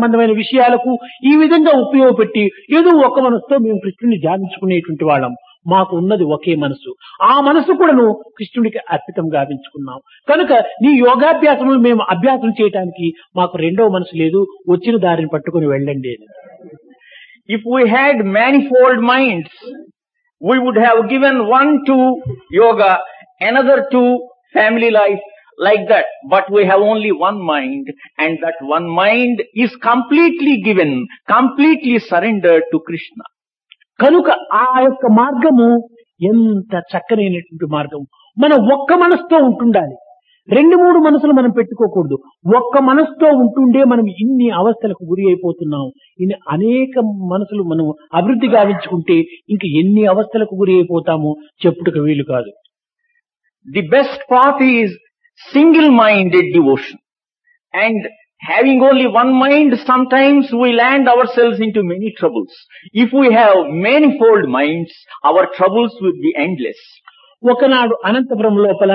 సంబంధమైన విషయాలకు ఈ విధంగా ఉపయోగపెట్టి ఏదో ఒక మనసుతో మేము కృష్ణుని ధ్యానించుకునేటువంటి వాళ్ళం మాకు ఉన్నది ఒకే మనసు ఆ మనసు కూడాను కృష్ణుడికి అర్పితం గావించుకున్నాం కనుక నీ యోగాభ్యాసములు మేము అభ్యాసం చేయడానికి మాకు రెండవ మనసు లేదు వచ్చిన దారిని పట్టుకుని వెళ్ళండి అని If we had manifold minds, we would have given one to yoga, another to family life, like that. But we have only one mind, and that one mind is completely given, completely surrendered to Krishna. కనుక ఆ యొక్క మార్గము ఎంత చక్కనైనటువంటి మార్గం మనం ఒక్క మనసుతో ఉంటుండాలి రెండు మూడు మనసులు మనం పెట్టుకోకూడదు ఒక్క మనసుతో ఉంటుండే మనం ఇన్ని అవస్థలకు గురి అయిపోతున్నాం ఇన్ని అనేక మనసులు మనం అభివృద్ధి గావించుకుంటే ఇంక ఎన్ని అవస్థలకు గురి అయిపోతామో చెప్పుటకు వీలు కాదు The best path is single-minded devotion. And having only one mind, sometimes we land ourselves into many troubles. If we have manifold minds, our troubles will be endless. ఒకనాడు అనంతపురం లోపల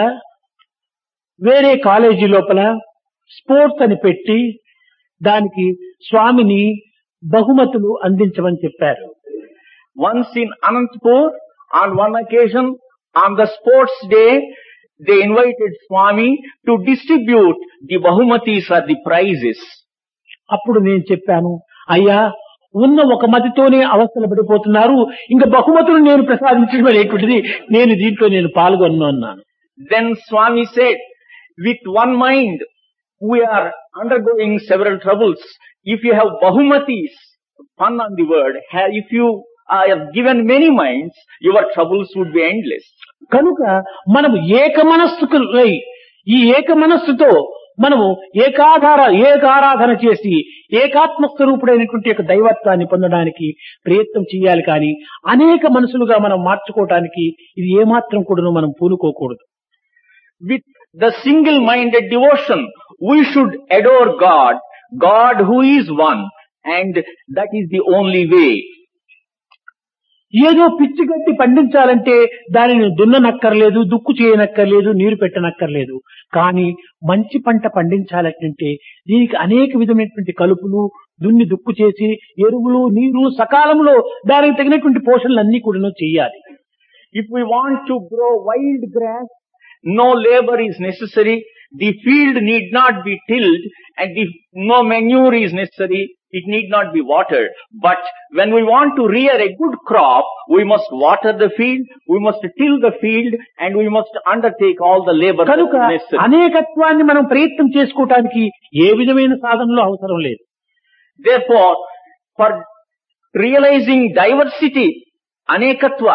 వేరే కాలేజీ లోపల స్పోర్ట్స్ అని పెట్టి దానికి స్వామిని బహుమతులు అందించమని చెప్పారు Once in Anantapur, on one occasion, on the sports day, they invited Swami to distribute the Bahumatis or the prizes. అప్పుడు నేను చెప్పాను అయ్యా ఉన్న ఒక మతితోనే అవస్థలు పడిపోతున్నారు ఇంకా బహుమతులు నేను ప్రసాదించడం అనేటువంటిది నేను దీంట్లో నేను పాల్గొన్ను అన్నాను Then Swami said, with one mind, we are undergoing several troubles. If you have Bahumatis, pun on the word, ha- if you uh, have given many minds, your troubles would be endless. కనుక మనము ఏక మనస్సుకు ఈ ఏక మనస్సుతో మనము ఏకాధార ఏకారాధన చేసి ఏకాత్మ స్వరూపుడైనటువంటి యొక్క దైవత్వాన్ని పొందడానికి ప్రయత్నం చేయాలి కానీ అనేక మనసులుగా మనం మార్చుకోవటానికి ఇది ఏమాత్రం కూడా మనం పూనుకోకూడదు With the single-minded devotion, we should adore God, God who is one, and that is the only way. ఏదో పిచ్చి గడ్డి పండించాలంటే దానిని దున్ననక్కర్లేదు దుక్కు చేయనక్కర్లేదు నీరు పెట్టనక్కర్లేదు కానీ మంచి పంట పండించాలంటే దీనికి అనేక విధమైనటువంటి కలుపులు దున్ని దుక్కు చేసి ఎరువులు నీరు సకాలంలో దానికి తగినటువంటి పోషణలు అన్ని కూడా చేయాలి If we want to grow wild grass, no labor is necessary, the field need not be tilled, and if no manure is necessary, it need not be watered. But when we want to rear a good crop, we must water the field, we must till the field, and we must undertake all the labor that కనుక is necessary. అనేకత్వాన్ని మనం ప్రయత్నం చేసుకోవటానికి ఏ విధమైన సాధనలో అవసరం లేదు Therefore, for realizing diversity, anekatva,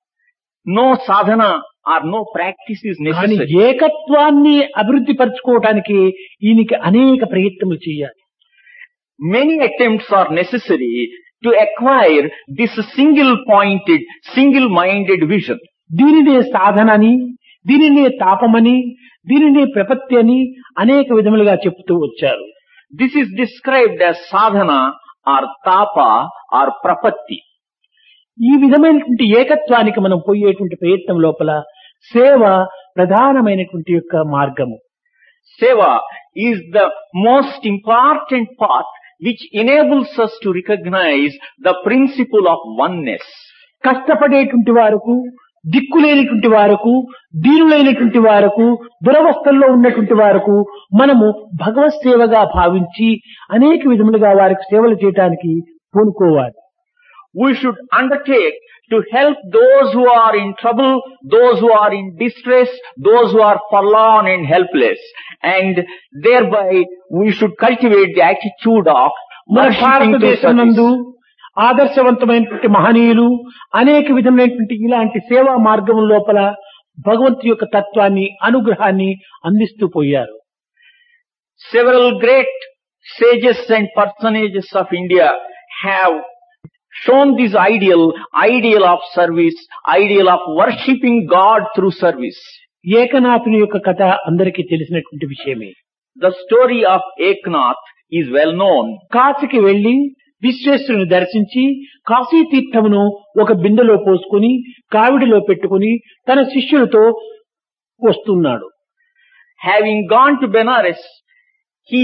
no sadhana or no practice is కానీ necessary. ఏకత్వాన్ని అభివృద్ధి పరచుకోవటానికి ఈయనకి అనేక ప్రయత్నములు చేయాలి Many attempts are necessary to acquire this single-pointed, single-minded vision. దీనినే సాధనని దీనినే తాపమని దీనినే ప్రపత్తి అని అనేక విధములుగా చెప్తూ వచ్చారు This is described as sadhana or tapa or prapatti. ఈ విధమైనటువంటి ఏకత్వానికి మనం పోయేటువంటి ప్రయత్నం లోపల సేవ ప్రధానమైనటువంటి యొక్క మార్గము Seva is the most important path which enables us to recognize the principle of oneness. కష్టపడేటువంటి వారకు దిక్కులేనిటువంటి వారకు దీనులైనటువంటి వారకు దురవస్థల్లో ఉన్నటువంటి వారకు మనము భగవత్ సేవగా భావించి అనేక విధములుగా వారికి సేవలు చేయటానికి పూనుకోవాలి We should undertake to help those who are in trouble, those who are in distress, those who are forlorn and helpless. And thereby we should cultivate the attitude of మన worshipping to భారతదేశం నందు service. ఆదర్శవంతమైనటువంటి మహనీయులు అనేక విధమైనటువంటి ఇలాంటి సేవా మార్గం లోపల భగవంతు యొక్క తత్వాన్ని అనుగ్రహాన్ని అందిస్తూ పోయారు Several great sages and personages of India have shown this ideal, ideal of service, ideal of worshipping God through service. ఏకనాథుని యొక్క కథ అందరికీ తెలిసినటువంటి విషయమే The story of Eknath is well known. కాశీకి వెళ్లి విశ్వేశ్వరుని దర్శించి కాశీ తీర్థమును ఒక బిందెలో పోసుకుని కావిడిలో పెట్టుకుని తన శిష్యులతో వస్తున్నాడు Having gone to Benares, he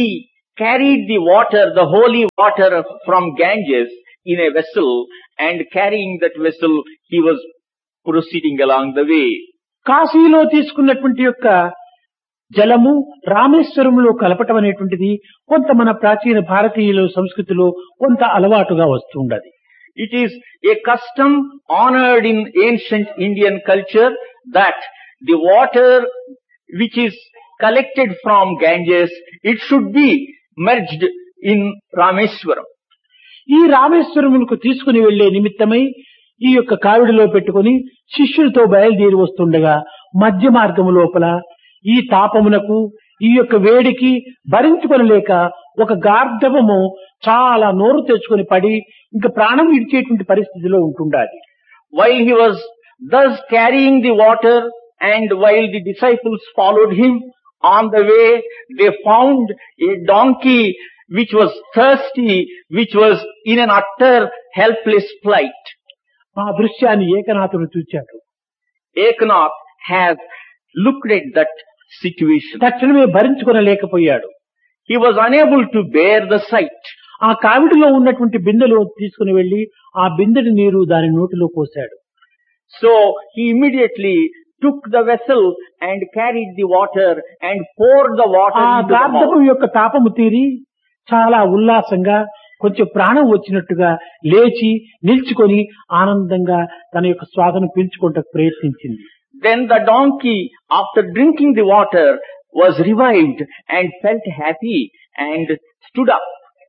carried the water, the holy water from Ganges in a vessel and carrying that vessel, he was proceeding along the way. కాశీలో తీసుకున్నటువంటి యొక్క జలము రామేశ్వరంలో కలపటం అనేటువంటిది కొంత మన ప్రాచీన భారతీయుల సంస్కృతిలో కొంత అలవాటుగా వస్తుండది It is a custom honored in ancient Indian culture that the water which is collected from Ganges, it should be merged in Rameswaram. ఈ రామేశ్వరములకు తీసుకుని వెళ్లే నిమిత్తమై ఈ యొక్క కావిడిలో పెట్టుకుని శిష్యులతో బయలుదేరి వస్తుండగా మధ్య మార్గము లోపల ఈ తాపమునకు ఈ యొక్క వేడికి భరించుకొనలేక ఒక గార్ధవము చాలా నోరు తెచ్చుకొని పడి ఇంకా ప్రాణం విడిచేటువంటి పరిస్థితిలో ఉంటుండాలి While he was thus carrying the water and while the disciples followed him on the way, they found a donkey which was thirsty, which was in an utter helpless plight. ఆ దృశ్యాన్ని ఏకనాథుడు చూచాడు Eknath has looked at that situation. తక్షణమే భరించుకొనలేకపోయాడు He was unable to bear the sight. ఆ కావిడిలో ఉన్నటువంటి బిందెలు తీసుకుని వెళ్లి ఆ బిందెడి నీరు దాని నోటిలో పోశాడు So he immediately took the vessel and carried the water and poured the water ఆ into the గార్ధపు mouth. యొక్క తాపము తీరి చాలా ఉల్లాసంగా కొంచెం ప్రాణం వచ్చినట్టుగా లేచి నిల్చుకొని ఆనందంగా తన యొక్క శ్వాసను పీల్చుకుంటూ ప్రయత్నించింది Then the donkey, after drinking the water, was revived and felt happy and stood up.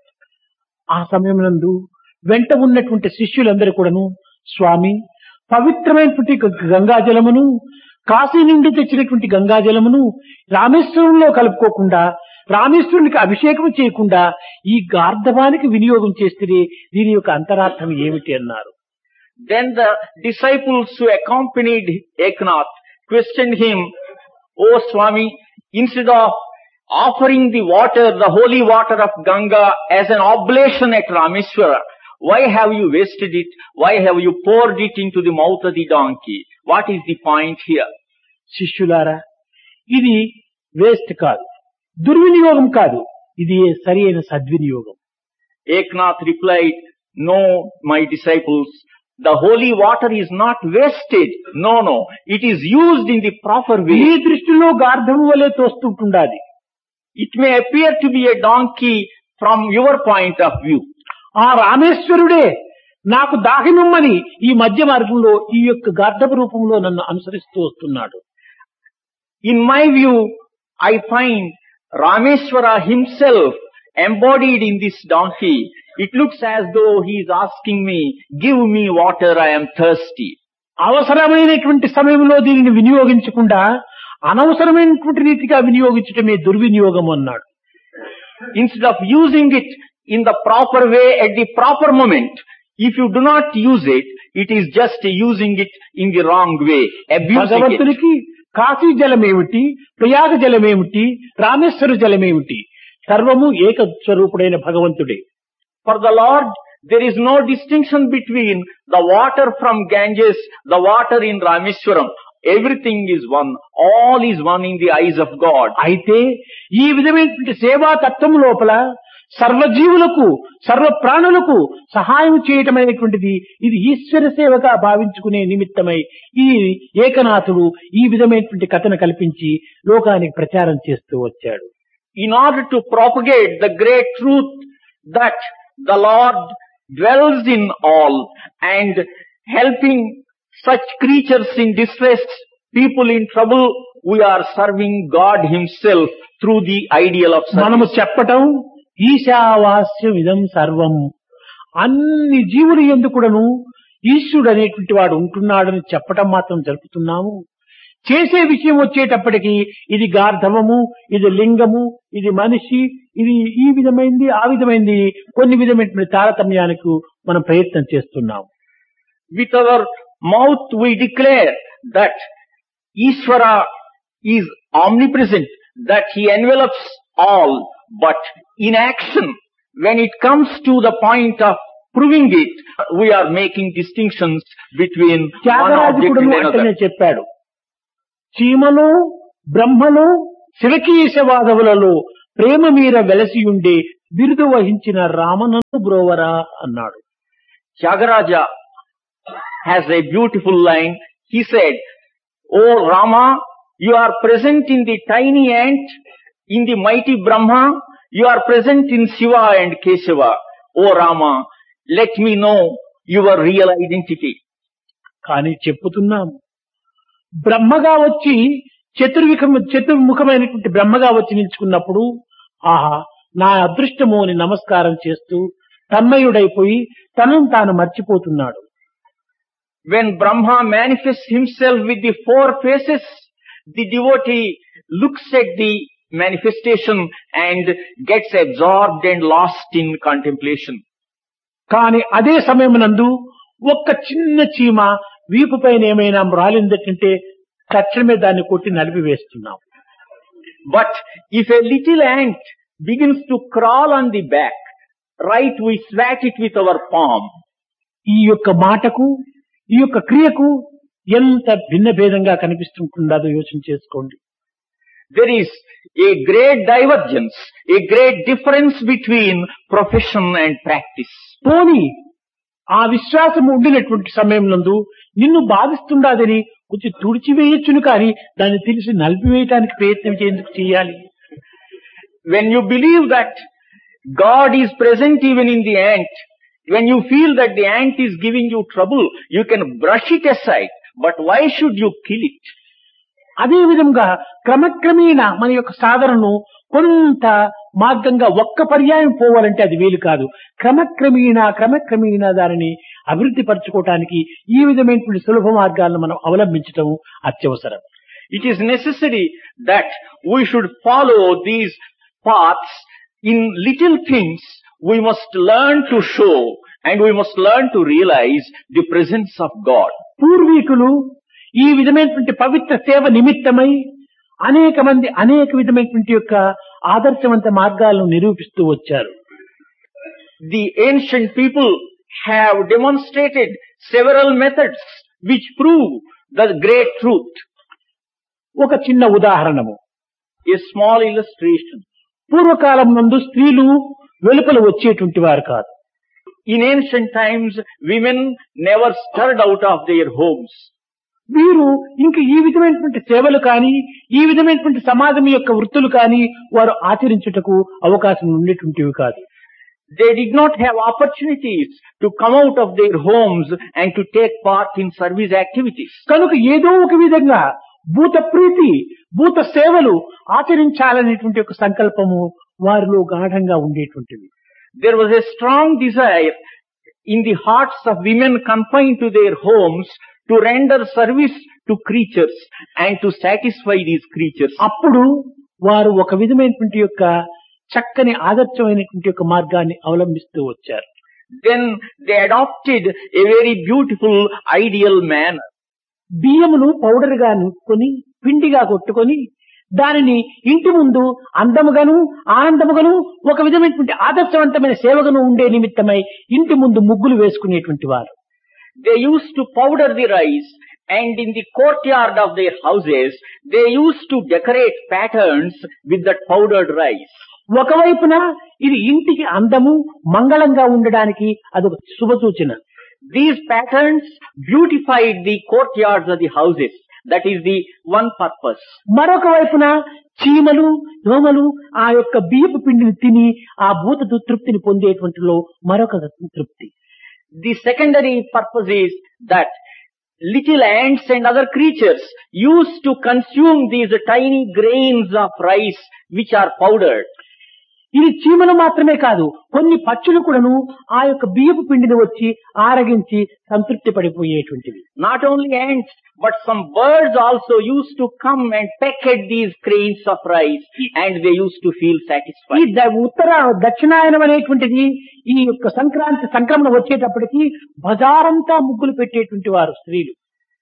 ఆ సమయమునందు వెంట ఉన్నటువంటి శిష్యులందరూ కూడాను స్వామి పవిత్రమైనటువంటి గ- గంగాజలమును కాశీ నుండి తెచ్చినటువంటి గంగాజలమును రామేశ్వరంలో కలుపుకోకుండా రామేశ్వరునికి అభిషేకం చేయకుండా ఈ గార్ధవానికి వినియోగం చేస్తే దీని యొక్క అంతరార్థం ఏమిటి అన్నారు Then the disciples who accompanied Eknath questioned him, O Swami, instead of offering the water, the holy water of Ganga as an oblation at Rameswara, why have you wasted it? Why have you poured it into the mouth of the donkey? What is the point here? శిష్యులారా ఇది waste కాదు దుర్వినియోగం కాదు ఇది సరి అయిన సద్వినియోగం Eknath replied, No, my disciples, the holy water is not wasted. No, no. It is used in the proper me way. దృష్టిలో గార్ధం వలె తోస్తుంటుండాలి It may appear to be a donkey from your point of view. ఆ రామేశ్వరుడే నాకు దాహినుమ్మని ఈ మధ్య మార్గంలో ఈ యొక్క గార్ధపు రూపంలో నన్ను అనుసరిస్తూ వస్తున్నాడు In my view, I find Rameswara himself embodied in this donkey. It looks as though he is asking me, give me water, I am thirsty. అవసరమైనటువంటి సమయంలో దీనిని వినియోగించకుండా అనవసరమైనటువంటి రీతిగా వినియోగించటమే దుర్వినియోగం అన్నాడు Instead of using it in the proper way at the proper moment, if you do not use it, it is just using it in the wrong way, abusing it. భగవంతునికి కాశీ జలమేమిటి ప్రయాగ జలమేమిటి రామేశ్వర జలమేమిటి సర్వము ఏక స్వరూపుడైన భగవంతుడే For the Lord, there is no distinction between the water from Ganges, the water in Rameswaram. Everything is one. All is one in the eyes of God. అయితే ఈ విధమైనటువంటి సేవా తత్వం లోపల సర్వజీవులకు సర్వ ప్రాణులకు సహాయం చేయటం అనేటువంటిది ఇది ఈశ్వర సేవగా భావించుకునే నిమిత్తమై ఈ ఏకనాథుడు ఈ విధమైనటువంటి కథను కల్పించి లోకానికి ప్రచారం చేస్తూ వచ్చాడు In order to propagate the great truth that the Lord dwells in all and helping such creatures in distress, people in trouble, we are serving God Himself through the ideal of మనము service. చెప్పటం ఈశావాస్యం ఇదం సర్వం అన్ని జీవులు ఎందుకుడను ఈశ్వరుడు అనేటువంటి వాడు ఉంటున్నాడని చెప్పటం మాత్రం జరుపుతున్నాము చేసే విషయం వచ్చేటప్పటికి ఇది గార్ధవము ఇది లింగము ఇది మనిషి ఇది ఈ విధమైంది ఆ విధమైంది కొన్ని విధమైనటువంటి తారతమ్యానికి మనం ప్రయత్నం చేస్తున్నాము With our mouth we declare that Ishvara is omnipresent, that He envelops all, but in action, when it comes to the point of proving it, we are making distinctions between one object త్యాగరాజకుడు and అంటనే another. చెప్పాడు చీమలు బ్రహ్మలు శివకీశవాదవులలో ప్రేమ మీర వెలసియుండే బిరుదు వహించిన రామనను బ్రోవరా అన్నాడు Tyagaraja has a beautiful line. He said, Oh Rama, you are present in the tiny ant, in the mighty Brahma, you are present in Shiva and Keshava. Oh Rama, let me know your real identity. కానీ చెప్పుతున్నాము బ్రహ్మగా వచ్చి చతుర్విఖం చతుర్ముఖమైనటువంటి బ్రహ్మగా వచ్చి నిల్చుకున్నప్పుడు ఆహా నా అదృష్టము అని నమస్కారం చేస్తూ తన్మయుడైపోయి తనను తాను మర్చిపోతున్నాడు When Brahma manifests himself with the four faces, the devotee looks at the manifestation and gets absorbed and lost in contemplation. కాని అదే సమయమునందు ఒక్క చిన్న చీమ వీపు పైన ఏమైనా రాలిందంటే తక్షణమే దాన్ని కొట్టి నలిపివేస్తున్నాం But if a little ant begins to crawl on the back, right, we swat it with our palm. ఈ యొక్క మాటకు ఈ యొక్క క్రియకు ఎంత భిన్న భేదంగా కనిపిస్తుంటుందో యోచన చేసుకోండి There is a great divergence, a great difference between profession and practice. పోని ఆ విశ్వాసం ఉండినటువంటి సమయం నందు నిన్ను బాధిస్తుండదని కొంచెం తుడిచివేయచ్చును కానీ దాన్ని తెలిసి నలిపివేయటానికి ప్రయత్నం చేందుకు చేయాలి When you believe that God is present even in the ant, when you feel that the ant is giving you trouble, you can brush it aside. But why should you kill it? అదే విధంగా క్రమక్రమేణా మన యొక్క సాధనను కొంత మార్గంగా ఒక్క పర్యాయం పోవాలంటే అది వీలు కాదు క్రమక్రమేణా క్రమక్రమేణా దానిని అభివృద్ధి పరచుకోవటానికి ఈ విధమైనటువంటి సులభ మార్గాలను మనం అవలంబించటం అత్యవసరం It is necessary that we should follow these paths in little things. We must learn to show and we must learn to realize the presence of God. పూర్వీకులు ఈ విధమైనటువంటి పవిత్ర సేవ నిమిత్తమై అనేక మంది అనేక విధమైనటువంటి యొక్క ఆదర్శవంత మార్గాలను నిరూపిస్తూ వచ్చారు The ancient people have demonstrated several methods which prove the great truth. ఒక చిన్న ఉదాహరణము A small illustration. పూర్వకాలం నందు స్త్రీలు వెలుపల వచ్చేటువంటి వారు కాదు In ancient times, women never stirred out of their homes. వీరు ఇంక ఈ విధమైనటువంటి సేవలు కానీ ఈ విధమైనటువంటి సమాజం యొక్క వృత్తులు కానీ వారు ఆచరించుటకు అవకాశం ఉండేటువంటివి కాదు They did not have opportunities to come out of their homes and to take part in service activities. కనుక ఏదో ఒక విధంగా భూత ప్రీతి భూత సేవలు ఆచరించాలనేటువంటి ఒక సంకల్పము వారిలో గాఢంగా ఉండేటువంటివి There was a strong desire in the hearts of women confined to their homes to render service to creatures and to satisfy these creatures. అప్పుడు వారు ఒక విధమైనటువంటి యొక్క చక్కని ఆదర్శమైనటువంటి యొక్క మార్గాన్ని అవలంబిస్తూ వచ్చారు Then they adopted a very beautiful ideal manner. బియ్యమును పౌడర్ గా నూసుకొని పిండిగా కొట్టుకొని దానిని ఇంటి ముందు అందముగాను ఆనందముగాను ఒక విధమైనటువంటి ఆదర్శవంతమైన సేవగాను ఉండే నిమిత్తమై ఇంటి ముందు ముగ్గులు వేసుకునేటువంటి వారు They used to powder the rice and in the courtyard of their houses, they used to decorate patterns with that powdered rice. ఒకవైపున ఇది ఇంటికి అందము మంగళంగా ఉండడానికి అదొక శుభ సూచన These patterns beautified the courtyards of the houses. That is the one purpose. మరొక వైపున చీమలు దోమలు ఆ యొక్క బియ్యపు పిండిని తిని ఆ భూత తృప్తిని పొందేటువంటిలో మరొక తృప్తి The secondary purpose is that little ants and other creatures used to consume these tiny grains of rice which are powdered. ఇది చీమలు మాత్రమే కాదు కొన్ని పచ్చులు కూడాను ఆ యొక్క బియ్యపు పిండిని వచ్చి ఆరగించి సంతృప్తి పడిపోయేటువంటివి Not only ants, but some birds also used to come and peck at these grains of rice and they used to feel ఈ satisfied. ద- ఉత్తర దక్షిణాయనం అనేటువంటిది ఈ యొక్క సంక్రాంతి సంక్రమణ వచ్చేటప్పటికి బజారంతా ముగ్గులు పెట్టేటువంటి వారు స్త్రీలు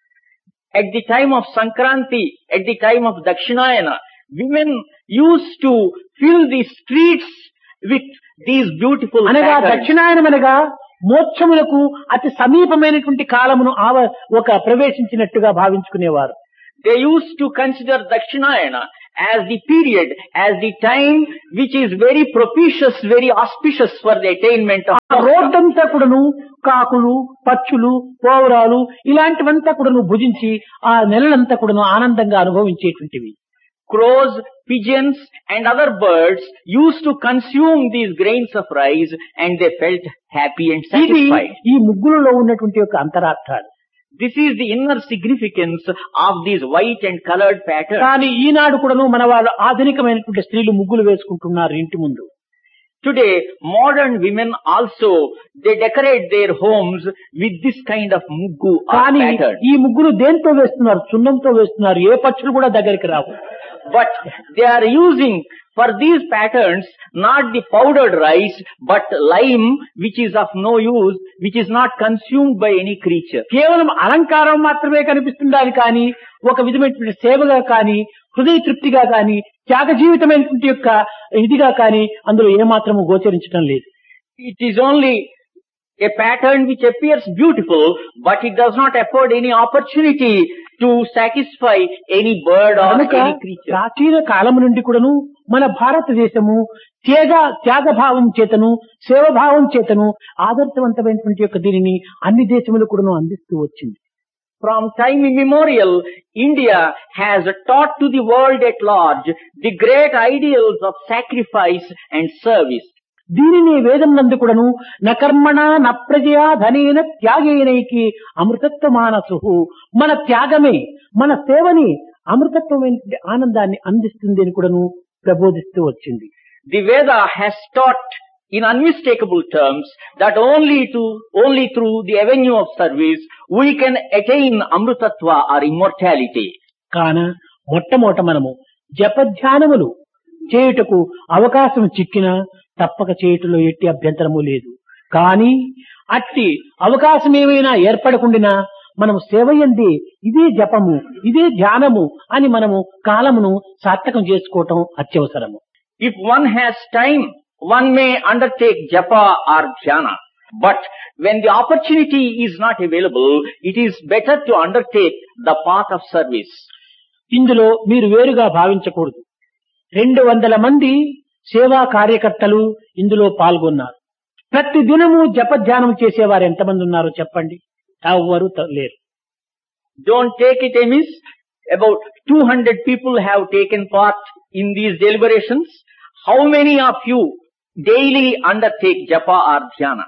At the time of Sankranti, at the time of Dakshinayana, women used to fill the streets with these beautiful అనగా patterns. దక్షిణాయనం అనగా మోక్షములకు అతి సమీపమైనటువంటి కాలమును ఆవ ఒక ప్రవేశించినట్టుగా భావించుకునేవారు They used to consider Dakshinayana as the period, as the time which is very propitious, very auspicious for the attainment of ఆ రోడ్డంతా కూడాను కాకులు పక్షులు పోవరాలు ఇలాంటివంతా కూడాను భుజించి ఆ నెలలంతా కూడాను ఆనందంగా అనుభవించేటువంటివి crows, pigeons and other birds used to consume these grains of rice and they felt happy and ఇది satisfied. ఈ ముగ్గులలో ఉన్నటువంటి యొక్క అంతరార్థాలు This is the inner significance of these white and colored patterns. కానీ ఈనాడు కూడాను మన వాళ్ళు ఆధునికమైనటువంటి స్త్రీలు ముగ్గులు వేసుకుంటున్నారు ఇంటి ముందు Today, modern women also, they decorate their homes with this kind of muggu or కానీ pattern. ఈ ముగ్గులు దేంతో వేస్తున్నారు సున్నంతో వేస్తున్నారు ఏ పక్షులు కూడా దగ్గరికి రావు But they are using for these patterns not the powdered rice, but lime which is of no use, which is not consumed by any creature. కేవలం అలంకారం మాత్రమే కనిపిస్తుండాలి కానీ ఒక విధమైనటువంటి సేవగా కానీ హృదయ తృప్తిగా కానీ త్యాగ జీవితమైనటువంటి యొక్క ఇదిగా కానీ అందులో ఏమాత్రము గోచరించడం లేదు It is only a pattern which appears beautiful, but it does not afford any opportunity to satisfy any bird or కనుక any creature. ప్రాచీన కాలం నుండి కూడాను మన భారతదేశము త్యాగ త్యాగభావం చేతను సేవభావం చేతను ఆదర్శవంతమైనటువంటి యొక్క దీనిని అన్ని దేశములు కూడాను అందిస్తూ వచ్చింది From time immemorial, India has taught to the world at large the great ideals of sacrifice and service. దీనిని వేదం నందు కూడాను నకర్మణ నప్రజయా ధనేన త్యాగేనైకి అమృతత్వ మానసు మన త్యాగమే మన సేవని అమృతత్వమైన ఆనందాన్ని అందిస్తుంది అని కూడాను ప్రబోధిస్తూ వచ్చింది The Veda has taught in unmistakable terms that only to, only through the avenue of service we can attain amrutatva or immortality. కాన మొట్టమొదట మనము జపధ్యానములు చేయుటకు అవకాశం చిక్కినా తప్పక చేయుటలో ఎట్టి అభ్యంతరము లేదు కానీ అట్టి అవకాశం ఏమైనా ఏర్పడకుండినా మనము సేవయంది ఇదే జపము ఇదే ధ్యానము అని మనము కాలమును సార్థకం చేసుకోవటం అత్యవసరము If one has time, one may undertake japa or dhyana. But when the opportunity is not available, it is better to undertake the path of service. ఇందులో మీరు వేరుగా భావించకూడదు రెండు వందల మంది సేవా కార్యకర్తలు ఇందులో పాల్గొన్నారు ప్రతి దినము జపధ్యానం చేసేవారు ఎంతమంది ఉన్నారో చెప్పండి ఎవ్వరు త- లేరు Don't take it amiss. About 200 people have taken part in these deliberations. How many of you daily undertake japa or dhyana?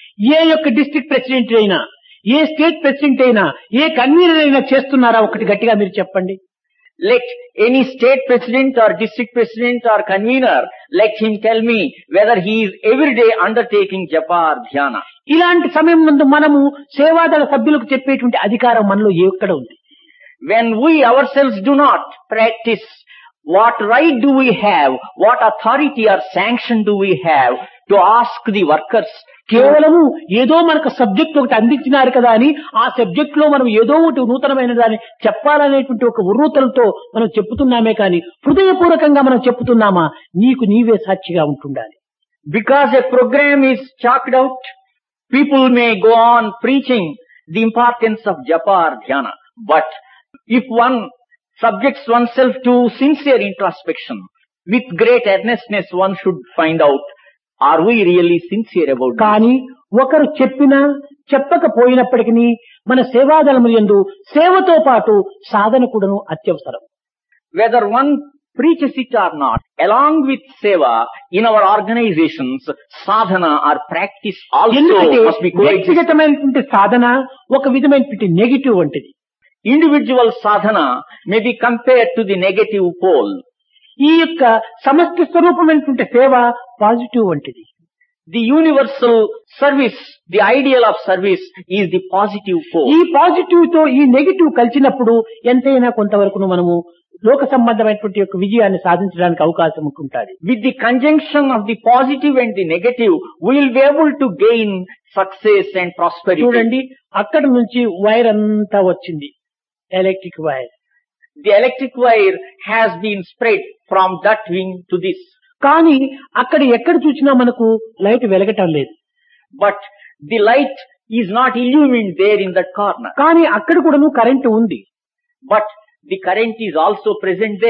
ఏ యొక్క డిస్ట్రిక్ట్ ప్రెసిడెంట్ అయినా ఏ స్టేట్ ప్రెసిడెంట్ అయినా ఏ కన్వీనర్ అయినా చేస్తున్నారా ఒకటి గట్టిగా మీరు చెప్పండి Let any state president or district president or convener, let him tell me whether he is every day undertaking japa or dhyana. ఇలాంటి సమయం ముందు మనము సేవాదళ సభ్యులకు చెప్పేటువంటి అధికారం మనలో ఎక్కడ ఉంది When we ourselves do not practice, what right do we have, what authority or sanction do we have to ask the workers to కేవలము ఏదో మనకు సబ్జెక్ట్ ఒకటి అందించినారు కదా అని ఆ సబ్జెక్ట్ లో మనం ఏదో ఒకటి నూతనమైన దాన్ని చెప్పాలనేటువంటి ఒక ఉర్రూతలతో మనం చెప్పుతున్నామే కానీ హృదయపూర్వకంగా మనం చెప్పుతున్నామా నీకు నీవే సాక్షిగా ఉంటుండాలి Because a program is chalked out, people may go on preaching the importance of japa or dhyana. But if one subjects oneself to sincere introspection, with great earnestness one should find out, are we really sincere about this? కానీ ఒకరు చెప్పినా చెప్పకపోయినప్పటికీ మన సేవాదళము యందు సేవతో పాటు సాధన కూడాను అత్యవసరం Whether one preaches it or not, along with seva, in our organizations, sadhana or practice also ఎందుకంటే must be coexist. వ్యక్తిగతమైనటువంటి సాధన ఒక విధమైనటువంటి నెగిటివ్ వంటిది Individual sadhana may be compared to the negative pole. ఈ యొక్క సమష్టి స్వరూపమైనటువంటి సేవ పాజిటివ్ వంటిది The universal service, the ideal of service is the positive ఈ pole. పాజిటివ్ తో ఈ నెగిటివ్ కలిసినప్పుడు ఎంతైనా కొంతవరకు మనము లోక సంబంధమైనటువంటి యొక్క విజయాన్ని సాధించడానికి అవకాశం ఉంటుంటుంది With the conjunction of the positive and the negative, we will be able to gain success and prosperity. చూడండి అక్కడ నుంచి వైర్ అంతా వచ్చింది electric wire The electric wire has been spread from that wing to this. కానీ అక్కడ ఎక్కడ చూసినా మనకు లైట్ వెలగటం లేదు But the light is not illumined there in that corner. కానీ అక్కడ కూడాను కరెంటు ఉంది But the current is also present there.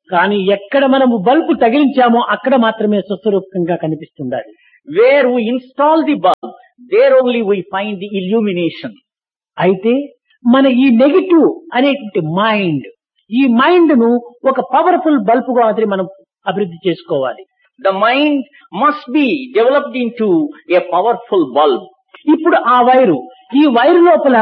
కానీ ఎక్కడ మనము బల్బు తగిలించామో అక్కడ మాత్రమే స్వస్వరూపంగా కనిపిస్తుండాలి Where we install the bulb, there only we find the illumination. అయితే మన ఈ నెగిటివ్ అనేటువంటి మైండ్ ఈ మైండ్ ను ఒక పవర్ఫుల్ బల్బుగా అది మనం అభివృద్ధి చేసుకోవాలి The mind must be developed into a powerful bulb. ఇప్పుడు ఆ వైరు ఈ వైరు లోపల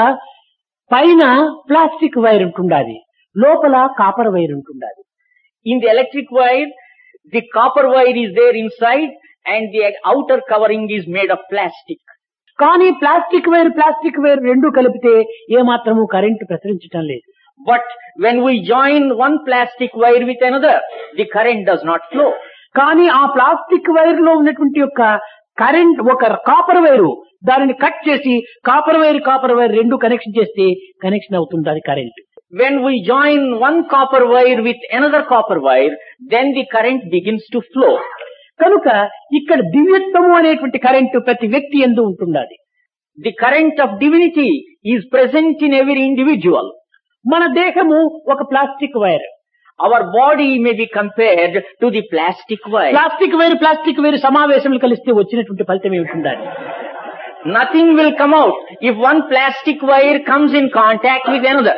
పైన ప్లాస్టిక్ వైర్ ఉంటుండాలి లోపల కాపర్ వైర్ ఉంటుండాలి In the electric wire, the copper wire is there inside and the outer covering is made of plastic. కానీ plastic wire plastic wire రెండు కలిపితే ఏమాత్రము కరెంటు ప్రసరించటం లేదు But when we join one plastic wire with another, the current does not flow. కానీ ఆ plastic wire లో ఉన్నటువంటి యొక్క కరెంట్ ఒక కాపర్ వైరు దానిని కట్ చేసి కాపర్ వైర్ కాపర్ వైర్ రెండు కనెక్షన్ చేస్తే కనెక్షన్ అవుతుంది అది current When we join one copper wire with another copper wire, then the current begins to flow. కనుక ఇక్కడ దివ్యత్వము అనేటువంటి కరెంటు ప్రతి వ్యక్తి ఎందు ఉంటుండాలి The current of divinity is present in every individual. మన దేహము ఒక plastic wire Our body may be compared to the plastic wire. Plastic wire plastic wire సమావేశములు కలిస్తే వచ్చినటువంటి ఫలితం ఏమిటి ఉండాలి Nothing will come out if one plastic wire comes in contact with another.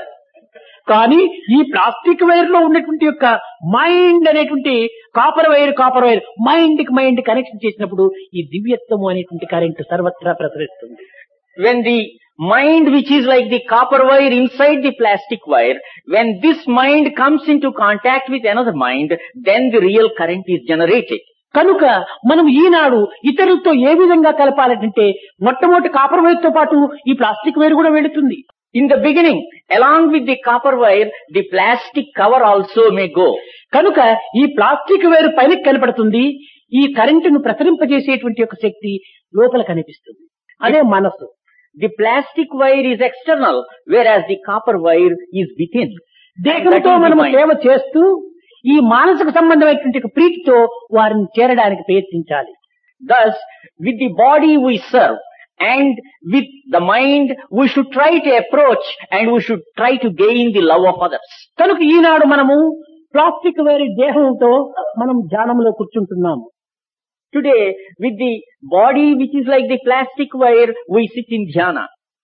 కానీ ఈ ప్లాస్టిక్ వైర్ లో ఉన్నటువంటి యొక్క మైండ్ అనేటువంటి copper wire copper wire mind కి మైండ్ కనెక్షన్ చేసినప్పుడు ఈ దివ్యత్వము అనేటువంటి కరెంట్ సర్వత్రా ప్రసరిస్తుంది When the mind which is like the copper wire inside the plastic wire, when this mind comes into contact with another mind, then the real current is generated. కనుక మనం ఈనాడు ఇతరులతో ఏ విధంగా కలపాలంటే మొట్టమొదటి copper wire తో పాటు ఈ plastic wire కూడా వెళుతుంది In the beginning, along with the copper wire, the plastic cover also may go. కనుక ఈ ప్లాస్టిక్ వైర్ పైన కనపడుతుంది ఈ కరెంటును ప్రసరింపజేసేటువంటి యొక్క శక్తి లోపల కనిపిస్తుంది అదే మనస్సు The plastic wire is external, whereas the copper wire is within. దేహంతో That is the మనము mind. సేవ చేస్తూ ఈ మానసిక సంబంధమైనటువంటి ఒక ప్రీతితో వారిని చేరడానికి ప్రయత్నించాలి Thus, with the body we serve and with the mind we should try to approach and we should try to gain the love of others. కనుక ఈనాడు మనము ప్లాస్టిక్ వైర్ దేహంతో మనం ధ్యానంలో కూర్చుంటున్నాము Today, with the body which is like the plastic wire, we sit in dhyana.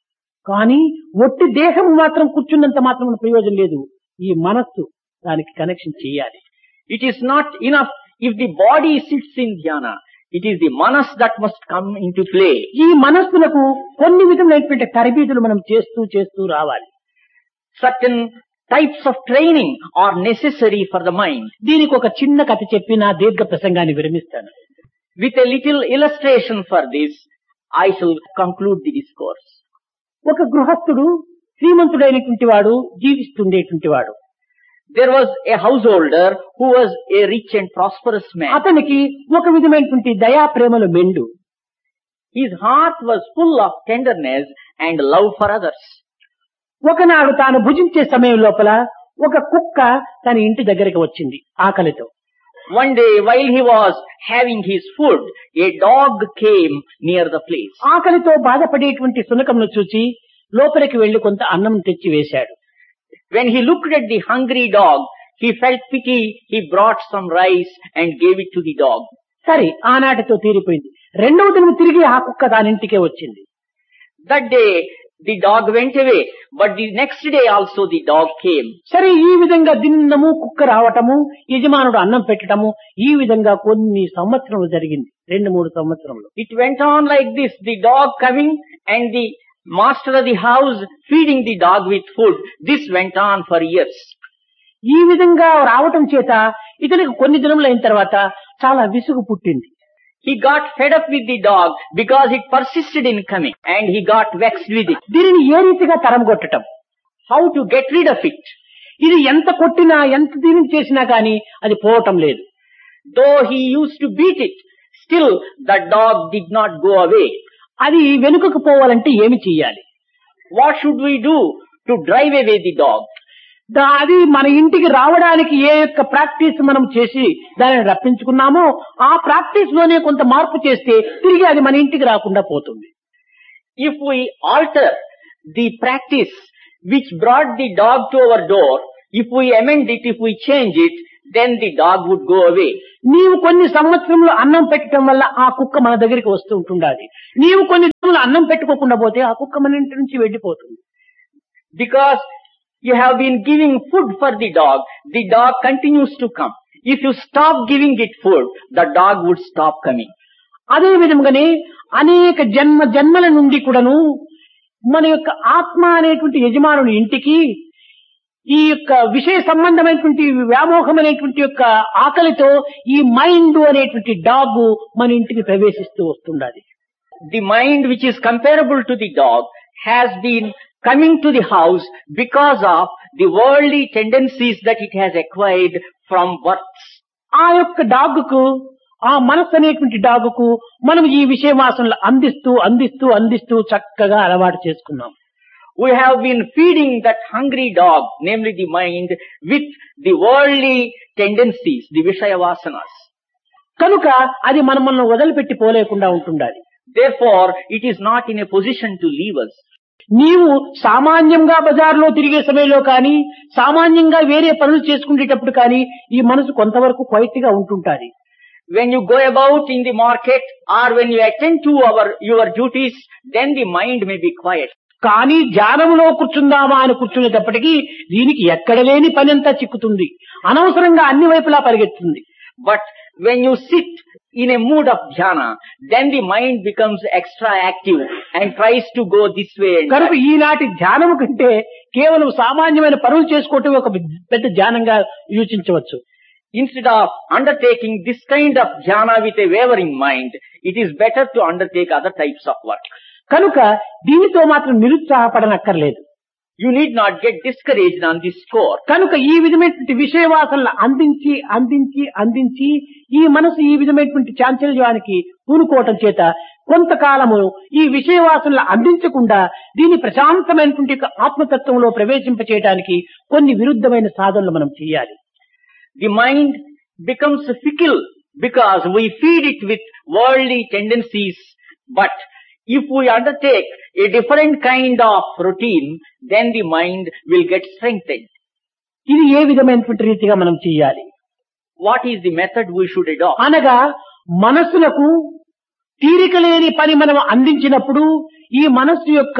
కానీ ఒట్టి దేహం మాత్రం కూర్చున్నంత మాత్రం ప్రయోజనం లేదు ఈ మనస్సు దానికి కనెక్షన్ చేయాలి It is not enough if the body sits in dhyana. It is the manas that must come into play. ఈ మనస్సులకు కొన్ని విధములైనటువంటి తరబీదులు మనం చేస్తూ చేస్తూ రావాలి Certain types of training are necessary for the mind. దీనికి ఒక చిన్న కథ చెప్పి నా దీర్ఘ ప్రసంగాన్ని విరమిస్తాను With a little illustration for this, I shall conclude the discourse. ఒక గృహస్థుడు శ్రీమంతుడైనటువంటి వాడు జీవిస్తుండేటువంటి వాడు There was a householder who was a rich and prosperous man. అతనికి ఒక విధమైనటువంటి దయా ప్రేమల మెండు His heart was full of tenderness and love for others. ఒకనాడు తాను భుజించే సమయం లోపల ఒక కుక్క తన ఇంటి దగ్గరికి వచ్చింది ఆకలితో One day while he was having his food, a dog came near the place. ఆకలితో బాధపడేటువంటి సునకంను చూచి లోపలికి వెళ్లి కొంత అన్నం తెచ్చి వేశాడు When he looked at the hungry dog, he felt pity, he brought some rice and gave it to the dog. సరే ఆనాటితో తీరిపోయింది రెండవ దినం తిరిగి ఆ కుక్క దానింటికే వచ్చింది That day, the dog went away, but the next day also the dog came. సరే ఈ విధంగా దిన్నము కుక్క రావటము యజమానుడు అన్నం పెట్టటము ఈ విధంగా కొన్ని సంవత్సరములు జరిగింది రెండు మూడు సంవత్సరములు It went on like this, the dog coming and the master of the house feeding the dog with food. This went on for years. ఈ విధంగా రావటం చేత ఇతనికి కొన్ని దినములు అయిన తర్వాత చాలా విసుగు పుట్టింది He got fed up with the dog because it persisted in coming and he got vexed with it. దీనిని ఏ రీతిగా తరంగొట్టటం How to get rid of it? ఇది ఎంత కొట్టినా ఎంత దీనిని చేసినా గాని అది పోవటం లేదు Though he used to beat it, still the dog did not go away. అది వెనుకకు పోవాలంటే ఏమి చెయ్యాలి What should we do to drive away the dog? దా- అది మన ఇంటికి రావడానికి ఏ యొక్క ప్రాక్టీస్ మనం చేసి దానిని రప్పించుకున్నామో ఆ ప్రాక్టీస్ లోనే కొంత మార్పు చేస్తే తిరిగి అది మన ఇంటికి రాకుండా పోతుంది If we alter the practice which brought the dog to our door, if we amend it, if we change it, then the dog would go away. నీవు కొన్ని సంవత్సరంలో అన్నం పెట్టడం వల్ల ఆ కుక్క మన దగ్గరికి వస్తూ ఉంటుండాలి నీవు కొన్ని రోజులు అన్నం పెట్టుకోకుండా పోతే ఆ కుక్క మన ఇంటి నుంచి వెళ్ళిపోతుంది Because you have been giving food for the dog, the dog continues to come. If you stop giving it food, the dog would stop coming. అదే విధంగానే అనేక జన్మ జన్మల నుండి కూడాను మన యొక్క ఆత్మ అనేటువంటి యజమానుని ఇంటికి ఈ యొక్క విషయ సంబంధమైనటువంటి వ్యామోహమైనటువంటి యొక్క ఆకలితో ఈ మైండ్ అనేటువంటి డాగ్ మన ఇంటికి ప్రవేశిస్తూ వస్తుండాలి The mind which is comparable to the dog has been coming to the house because of the worldly tendencies that it has acquired from births. ఆ యొక్క డాగ్కు ఆ మనస్సు అనేటువంటి డాగ్కు మనం ఈ విషయవాసనలు అందిస్తూ అందిస్తూ అందిస్తూ చక్కగా అలవాటు చేసుకున్నాం We have been feeding that hungry dog, namely the mind, with the worldly tendencies, the Vishaya Vasanas. కనుక అది మనం మనం వదిలిపెట్టి పోలేకుండా ఉంటుండాలి Therefore, it is not in a position to leave us. నీవు సామాన్యంగా బజార్లో తిరిగే సమయంలో కానీ సామాన్యంగా వేరే పనులు చేసుకునేటప్పుడు కానీ ఈ మనసు కొంతవరకు క్వైట్ గా ఉంటుంటాది When you go about in the market or when you attend to our, your duties, then the mind may be quiet. కానీ ధ్యానంలో కూర్చుందామా అని కూర్చునేటప్పటికీ దీనికి ఎక్కడ లేని పని అంతా చిక్కుతుంది అనవసరంగా అన్ని వైపులా పరిగెత్తుంది But when you sit in a mood of dhyana, then the mind becomes extra active and tries to go this way and కనుక that. ఈనాటి ధ్యానం కంటే కేవలం సామాన్యమైన పనులు చేసుకోవటం ఒక పెద్ద ధ్యానంగా యోచించవచ్చు Instead of undertaking this kind of dhyana with a wavering mind, it is better to undertake other types of work. కనుక దీనితో మాత్రం నిరుత్సాహపడనక్కర్లేదు You need not get discouraged on this score. కనుక ఈ విధమైనటువంటి విషయవాసనలు అందించి అందించి అందించి ఈ మనసు ఈ విధమైనటువంటి చాంచల్యానికి పూనుకోవటం చేత కొంతకాలము ఈ విషయవాసనలు అందించకుండా దీని ప్రశాంతమైనటువంటి యొక్క ఆత్మతత్వంలో ప్రవేశింపచేయడానికి కొన్ని విరుద్ధమైన సాధనలు మనం చేయాలి The mind becomes fickle because we feed it with worldly tendencies. But if we undertake a different kind of routine, then the mind will get strengthened. ఇది ఏ విధమైనటువంటి రీతిగా మనం చేయాలి What is the method we should adopt? అనగా మనస్సులకు తీరిక లేని పని మనం అందించినప్పుడు ఈ మనస్సు యొక్క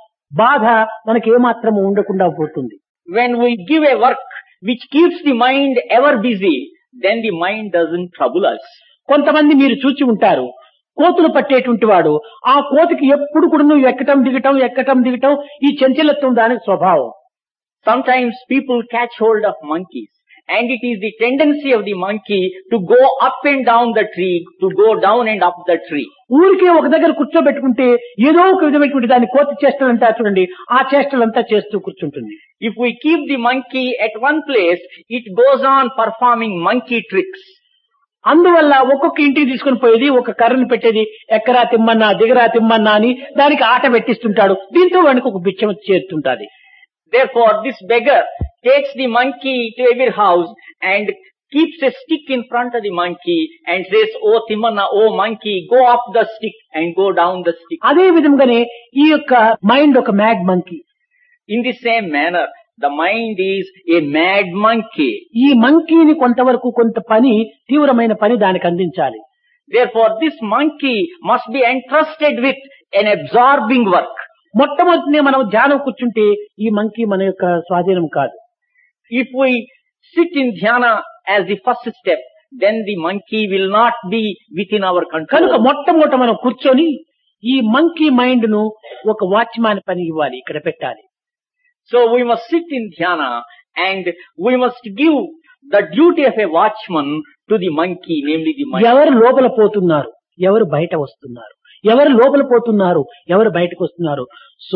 బాధ మనకి ఏమాత్రము ఉండకుండా పోతుంది When we give a work which keeps the mind ever busy, then the mind doesn't trouble us. కొంతమంది మీరు చూచి ఉంటారు కోతులు పట్టేటువంటి వాడు ఆ కోతికి ఎప్పుడు కూడా నువ్వు ఎక్కటం దిగటం ఎక్కటం దిగటం ఈ చంచలత్వం దానికి స్వభావం Sometimes people catch hold of monkeys and it is the tendency of the monkey to go up and down the tree, to go down and up the tree. ఊరికే ఒక దగ్గర కూర్చోబెట్టుకుంటే ఏదో ఒక విధమైనటువంటి దాని కోతి చేష్టలంతా చూడండి ఆ చేష్టలంతా చేస్తూ కూర్చుంటుంది If we keep the monkey at one place, it goes on performing monkey tricks. అందువల్ల ఒక్కొక్క ఇంటికి తీసుకుని పోయేది ఒక కర్రను పెట్టేది ఎక్కరా తిమ్మన్నా దిగరా తిమ్మన్నా అని దానికి ఆట పెట్టిస్తుంటాడు దీంతో వాడికి ఒక బిచ్చం చేరుతుంటాది Therefore, this beggar takes the monkey to every house and keeps a stick in front of the monkey and says, Oh Timana, oh monkey, go up the stick and go down the stick. అదే విధంగానే ఈ యొక్క mind ఒక mad monkey In the same manner, the mind is a mad monkey. ఈ మంకీని కొంతవరకు కొంత పని తీవ్రమైన పని దానికి అందించాలి Therefore, this monkey must be entrusted with an absorbing work. మొట్టమొదటినే మనం ధ్యానం కూర్చుంటే ఈ మంకీ మన యొక్క స్వాధీనం కాదు If we sit in dhyana as the first step, then the monkey will not be within our కనుక control. మొట్టమొదట మనం కూర్చొని ఈ మంకీ మైండ్ ను ఒక వాచ్మాన్ పని ఇవ్వాలి ఇక్కడ పెట్టాలి So we must sit in dhyana and we must give the duty of a watchman to the monkey, namely the mind. ఎవరు లోపల పోతున్నారు ఎవరు బయట వస్తున్నారు ఎవరు లోపల పోతున్నారు ఎవరు బయటకు వస్తున్నారు సో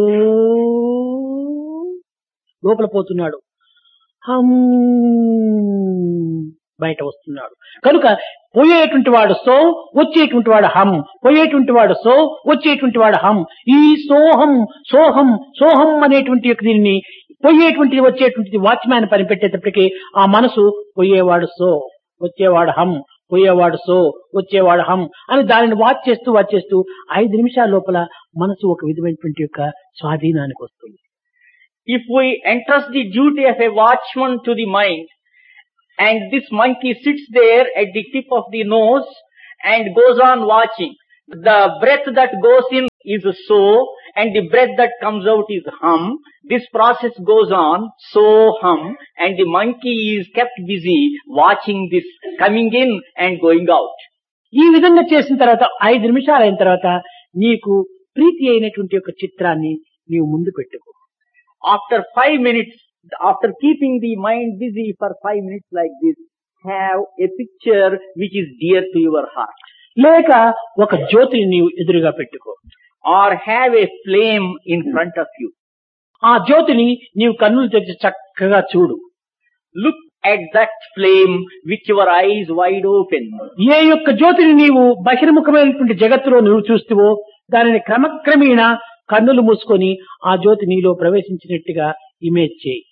లోపల పోతున్నాడు హమ్ బయట వస్తున్నాడు కనుక పోయేటువంటి వాడు సో వచ్చేటువంటి వాడు హం పోయేటువంటి వాడు సో వచ్చేటువంటి వాడు హం ఈ సోహం సోహం సోహం అనేటువంటి యొక్క దీనిని పోయేటువంటిది వచ్చేటువంటిది వాచ్మ్యాన్ పని పెట్టేటప్పటికి ఆ మనసు పోయేవాడు సో వచ్చేవాడు హం పోయేవాడు సో వచ్చేవాడు హం అని దానిని వాచ్ చేస్తూ వాచ్ చేస్తూ ఐదు నిమిషాల లోపల మనసు ఒక విధమైనటువంటి యొక్క స్వాధీనానికి వస్తుంది If we entrust the duty of a watchman to the mind, and this monkey sits there at the tip of the nose and goes on watching. The breath that goes in is so and the breath that comes out is hum. This process goes on, so hum, and the monkey is kept busy watching this coming in and going out. ఈ విధంగా చేసిన తర్వాత ఐదు నిమిషాలు అయిన తర్వాత నీకు ప్రీతి అయినటువంటి ఒక చిత్రాన్ని నీవు ముందు పెట్టుకో After five minutes, after keeping the mind busy for five minutes like this, have a picture which is dear to your heart. లేక ఒక జ్యోతిని నీవు ఎదురుగా పెట్టుకో Or have a flame in front of you. ఆ జ్యోతిని నీవు కన్నులు తెరిచి చక్కగా చూడు Look at that flame with your eyes wide open. ఏ యొక్క జ్యోతిని నీవు బహిర్ముఖమైనటువంటి జగత్తులో నువ్వు చూస్తువో దానిని క్రమక్రమేణా కన్నులు మూసుకొని ఆ జ్యోతి నీలో ప్రవేశించినట్టుగా ఇమేజ్ చేయి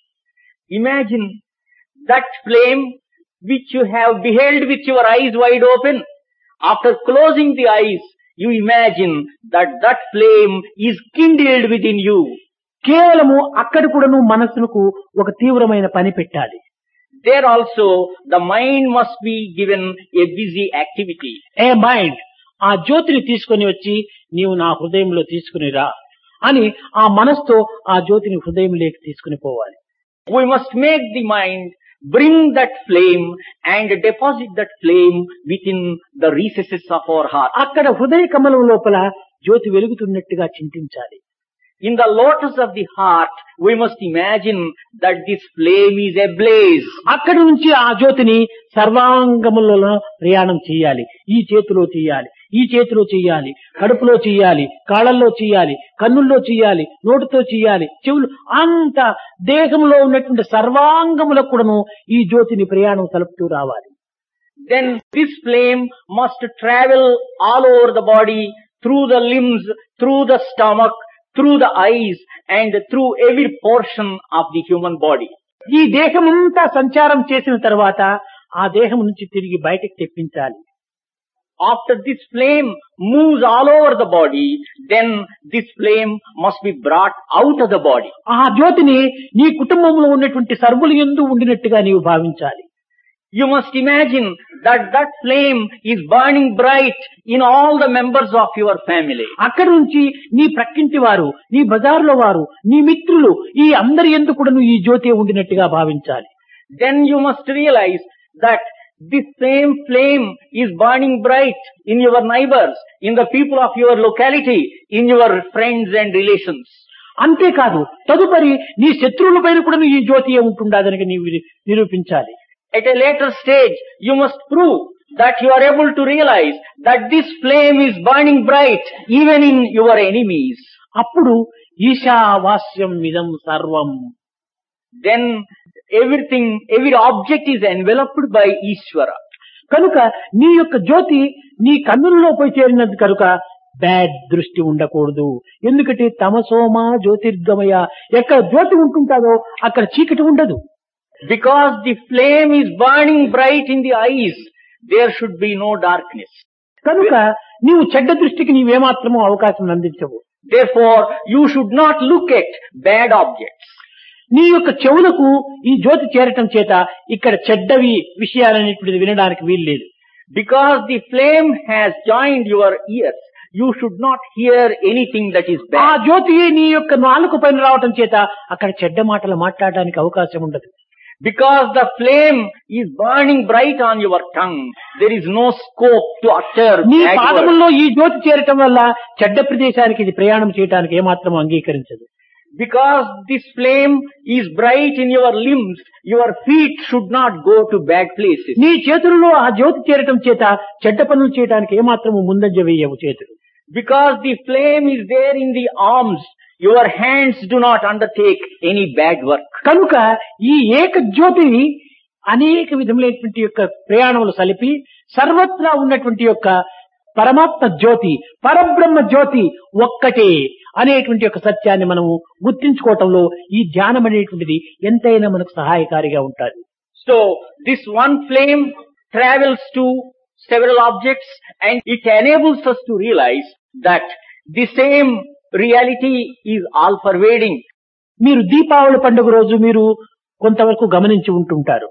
Imagine that flame which you have beheld with your eyes wide open. After closing the eyes, you imagine that that flame is kindled within you. కేవలము అక్కడ కూడాను మనస్సుకు ఒక తీవ్రమైన పని పెట్టాలి There also, the mind must be given a busy activity. ఏ mind ఆ జ్యోతిని తీసుకొని వచ్చి నీవు నా హృదయంలో తీసుకుని రా అని ఆ మనస్తో ఆ జ్యోతిని హృదయంలోకి తీసుకుని పోవాలి We must make the mind bring that flame and deposit that flame within the recesses of our heart. అక్కడ హృదయ కమలం లోపల జ్యోతి వెలుగుతున్నట్టుగా చింతించాలి In the lotus of the heart, we must imagine that this flame is ablaze. అక్కడి నుంచి ఆ జ్యోతిని సర్వాంగములలో ప్రయాణం చేయాలి ఈ చేతిలో చేయాలి ఈ చేతిలో చేయాలి కడుపులో చేయాలి కాళ్ళల్లో చేయాలి కన్నుల్లో చేయాలి నోటితో చేయాలి చెవులు అంత దేహంలో ఉన్నటువంటి సర్వాంగములకు కూడాను ఈ జ్యోతిని ప్రయాణం సలుపుతూ రావాలి Then this flame must travel all over the body, through the limbs, through the stomach, through the eyes, and through every portion of the human body. ఈ దేహమంతా సంచారం చేసిన తర్వాత ఆ దేహం నుంచి తిరిగి బయటకు తెప్పించాలి After this flame moves all over the body, then this flame must be brought out of the body. ఆ జ్యోతిని నీ కుటుంబంలో ఉన్నటువంటి సర్వులు ఎందు ఉండినట్టుగా నీవు భావించాలి You must imagine that that flame is burning bright in all the members of your family. అక్కడి నుంచి నీ ప్రక్కింటి వారు నీ బజార్లో వారు నీ మిత్రులు ఈ అందరి ఎందుకు కూడా నువ్వు ఈ జ్యోతి ఉండినట్టుగా భావించాలి Then you must realize that this same flame is burning bright in your neighbors, in the people of your locality, in your friends and relations. అంతేకాదు తదుపరి నీ శత్రువుల పైన కూడా నువ్వు ఈ జ్యోతి ఉంటుండదని నీవు నిరూపించాలి At a later stage, you must prove that you are able to realize that this flame is burning bright even in your enemies. అప్పుడు ఈశావాస్యం ఇదం సర్వం Then everything, every object is enveloped by Ishvara. కనుక నీ యొక్క జ్యోతి నీ కన్నులలో పోయి చేరినది కనుక బ్యాడ్ దృష్టి ఉండకూడదు ఎందుకంటే తమసోమా జ్యోతిర్గమయ ఎక్కడ జ్యోతి ఉంటుంటాదో అక్కడ చీకటి ఉండదు Because the flame is burning bright in the eyes, there should be no darkness. కనుక నీవు చెడ్డ దృష్టికి నీవేమాత్రమూ అవకాశం అందించవు Therefore, you should not look at bad objects. నీ యొక్క చెవులకు ఈ జ్యోతి చేరటం చేత ఇక్కడ చెడ్డవి విషయాలనేటువంటిది వినడానికి వీల్లేదు Because the flame has joined your ears, you should not hear anything that is ఆ bad. జ్యోతి నీ యొక్క నాలుగు పైన రావటం చేత అక్కడ చెడ్డ మాటలు మాట్లాడడానికి అవకాశం ఉండదు Because the flame is burning bright on your tongue, there is no scope to utter నీ bad words. పాదముల్లో ఈ జ్యోతి చేరటం వల్ల చెడ్డ ప్రదేశానికి ఇది ప్రయాణం చేయడానికి ఏమాత్రం అంగీకరించదు Because this flame is bright in your limbs, your feet should not go to bad places. నీ చేతులలో ఆ జ్యోతి చేరటం చేత చెడ్డ పనులు చేయడానికి ఏమాత్రము ముందంజ వేయవు చేతులు Because the flame is there in the arms, your hands do not undertake any bad work. కనుక ఈ ఏక జ్యోతిని అనేక విధములైనటువంటి యొక్క ప్రయాణములు సలిపి సర్వత్రా ఉన్నటువంటి యొక్క పరమాత్మ జ్యోతి పరబ్రహ్మ జ్యోతి ఒక్కటే అనేటువంటి యొక్క సత్యాన్ని మనము గుర్తించుకోవటంలో ఈ ధ్యానం అనేటువంటిది ఎంతైనా మనకు సహాయకారిగా ఉంటుంది So this one flame travels to several objects and it enables us to realize that the same reality is all pervading. మీరు దీపావళి పండుగ రోజు మీరు కొంతవరకు గమనించి ఉంటుంటారు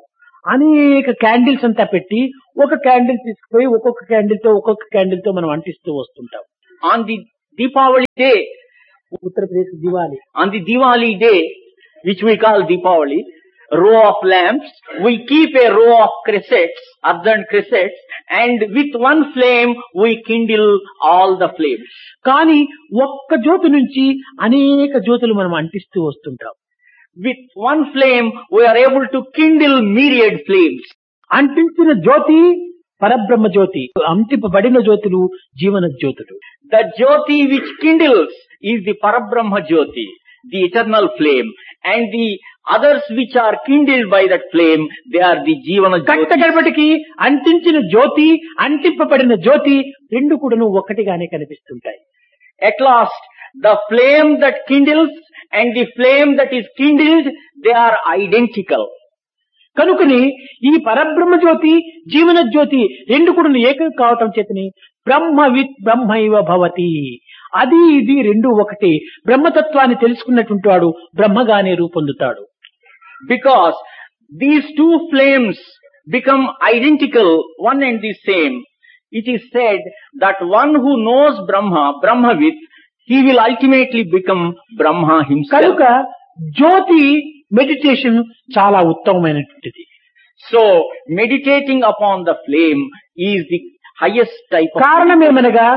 అనేక క్యాండిల్స్ అంతా పెట్టి ఒక క్యాండిల్ తీసుకుపోయి ఒక్కొక్క క్యాండిల్ తో ఒక్కొక్క క్యాండిల్ తో మనం అంటిస్తూ వస్తుంటాం On the Deepavali day, Uttar Pradesh Diwali on the Diwali day, which we call Deepavali, row of lamps, we keep a row of cressets, earthen cressets, and with one flame we kindle all the flames. కానీ ఒక్క జ్యోతి నుంచి అనేక జ్యోతులు మనం అంటిస్తూ వస్తుంటాం With one flame we are able to kindle myriad flames. అంటించిన జ్యోతి పరబ్రహ్మ జ్యోతి అంటింపబడిన జ్యోతులు జీవన జ్యోతులు The Jyoti which kindles is the Parabrahma Jyoti, the eternal flame, and the others which are kindled by that flame, they are the Jivana Jyoti. కట్టగడపటికి అంటించిన జ్యోతి అంటింపబడిన జ్యోతి రెండు కూడాను ఒక్కటిగానే కనిపిస్తుంటాయి At last, the flame that kindles and the flame that is kindled, they are identical. కనుకని ఈ పరబ్రహ్మ జ్యోతి జీవన జ్యోతి రెండు కూడా ఏకం కావటం చేతని బ్రహ్మవిత్ బ్రహ్మైవ భవతి అది ఇది రెండు ఒకటి బ్రహ్మతత్వాన్ని తెలుసుకున్నటువంటి వాడు బ్రహ్మగానే రూపొందుతాడు Because these two flames become identical, one and the same, it is said that one who knows Brahma, Brahmavit, he will ultimately become Brahma himself. కనుక జ్యోతి మెడిటేషన్ చాలా ఉత్తమమైనటువంటిది So, meditating upon the flame is the highest type of కారణమేమనగా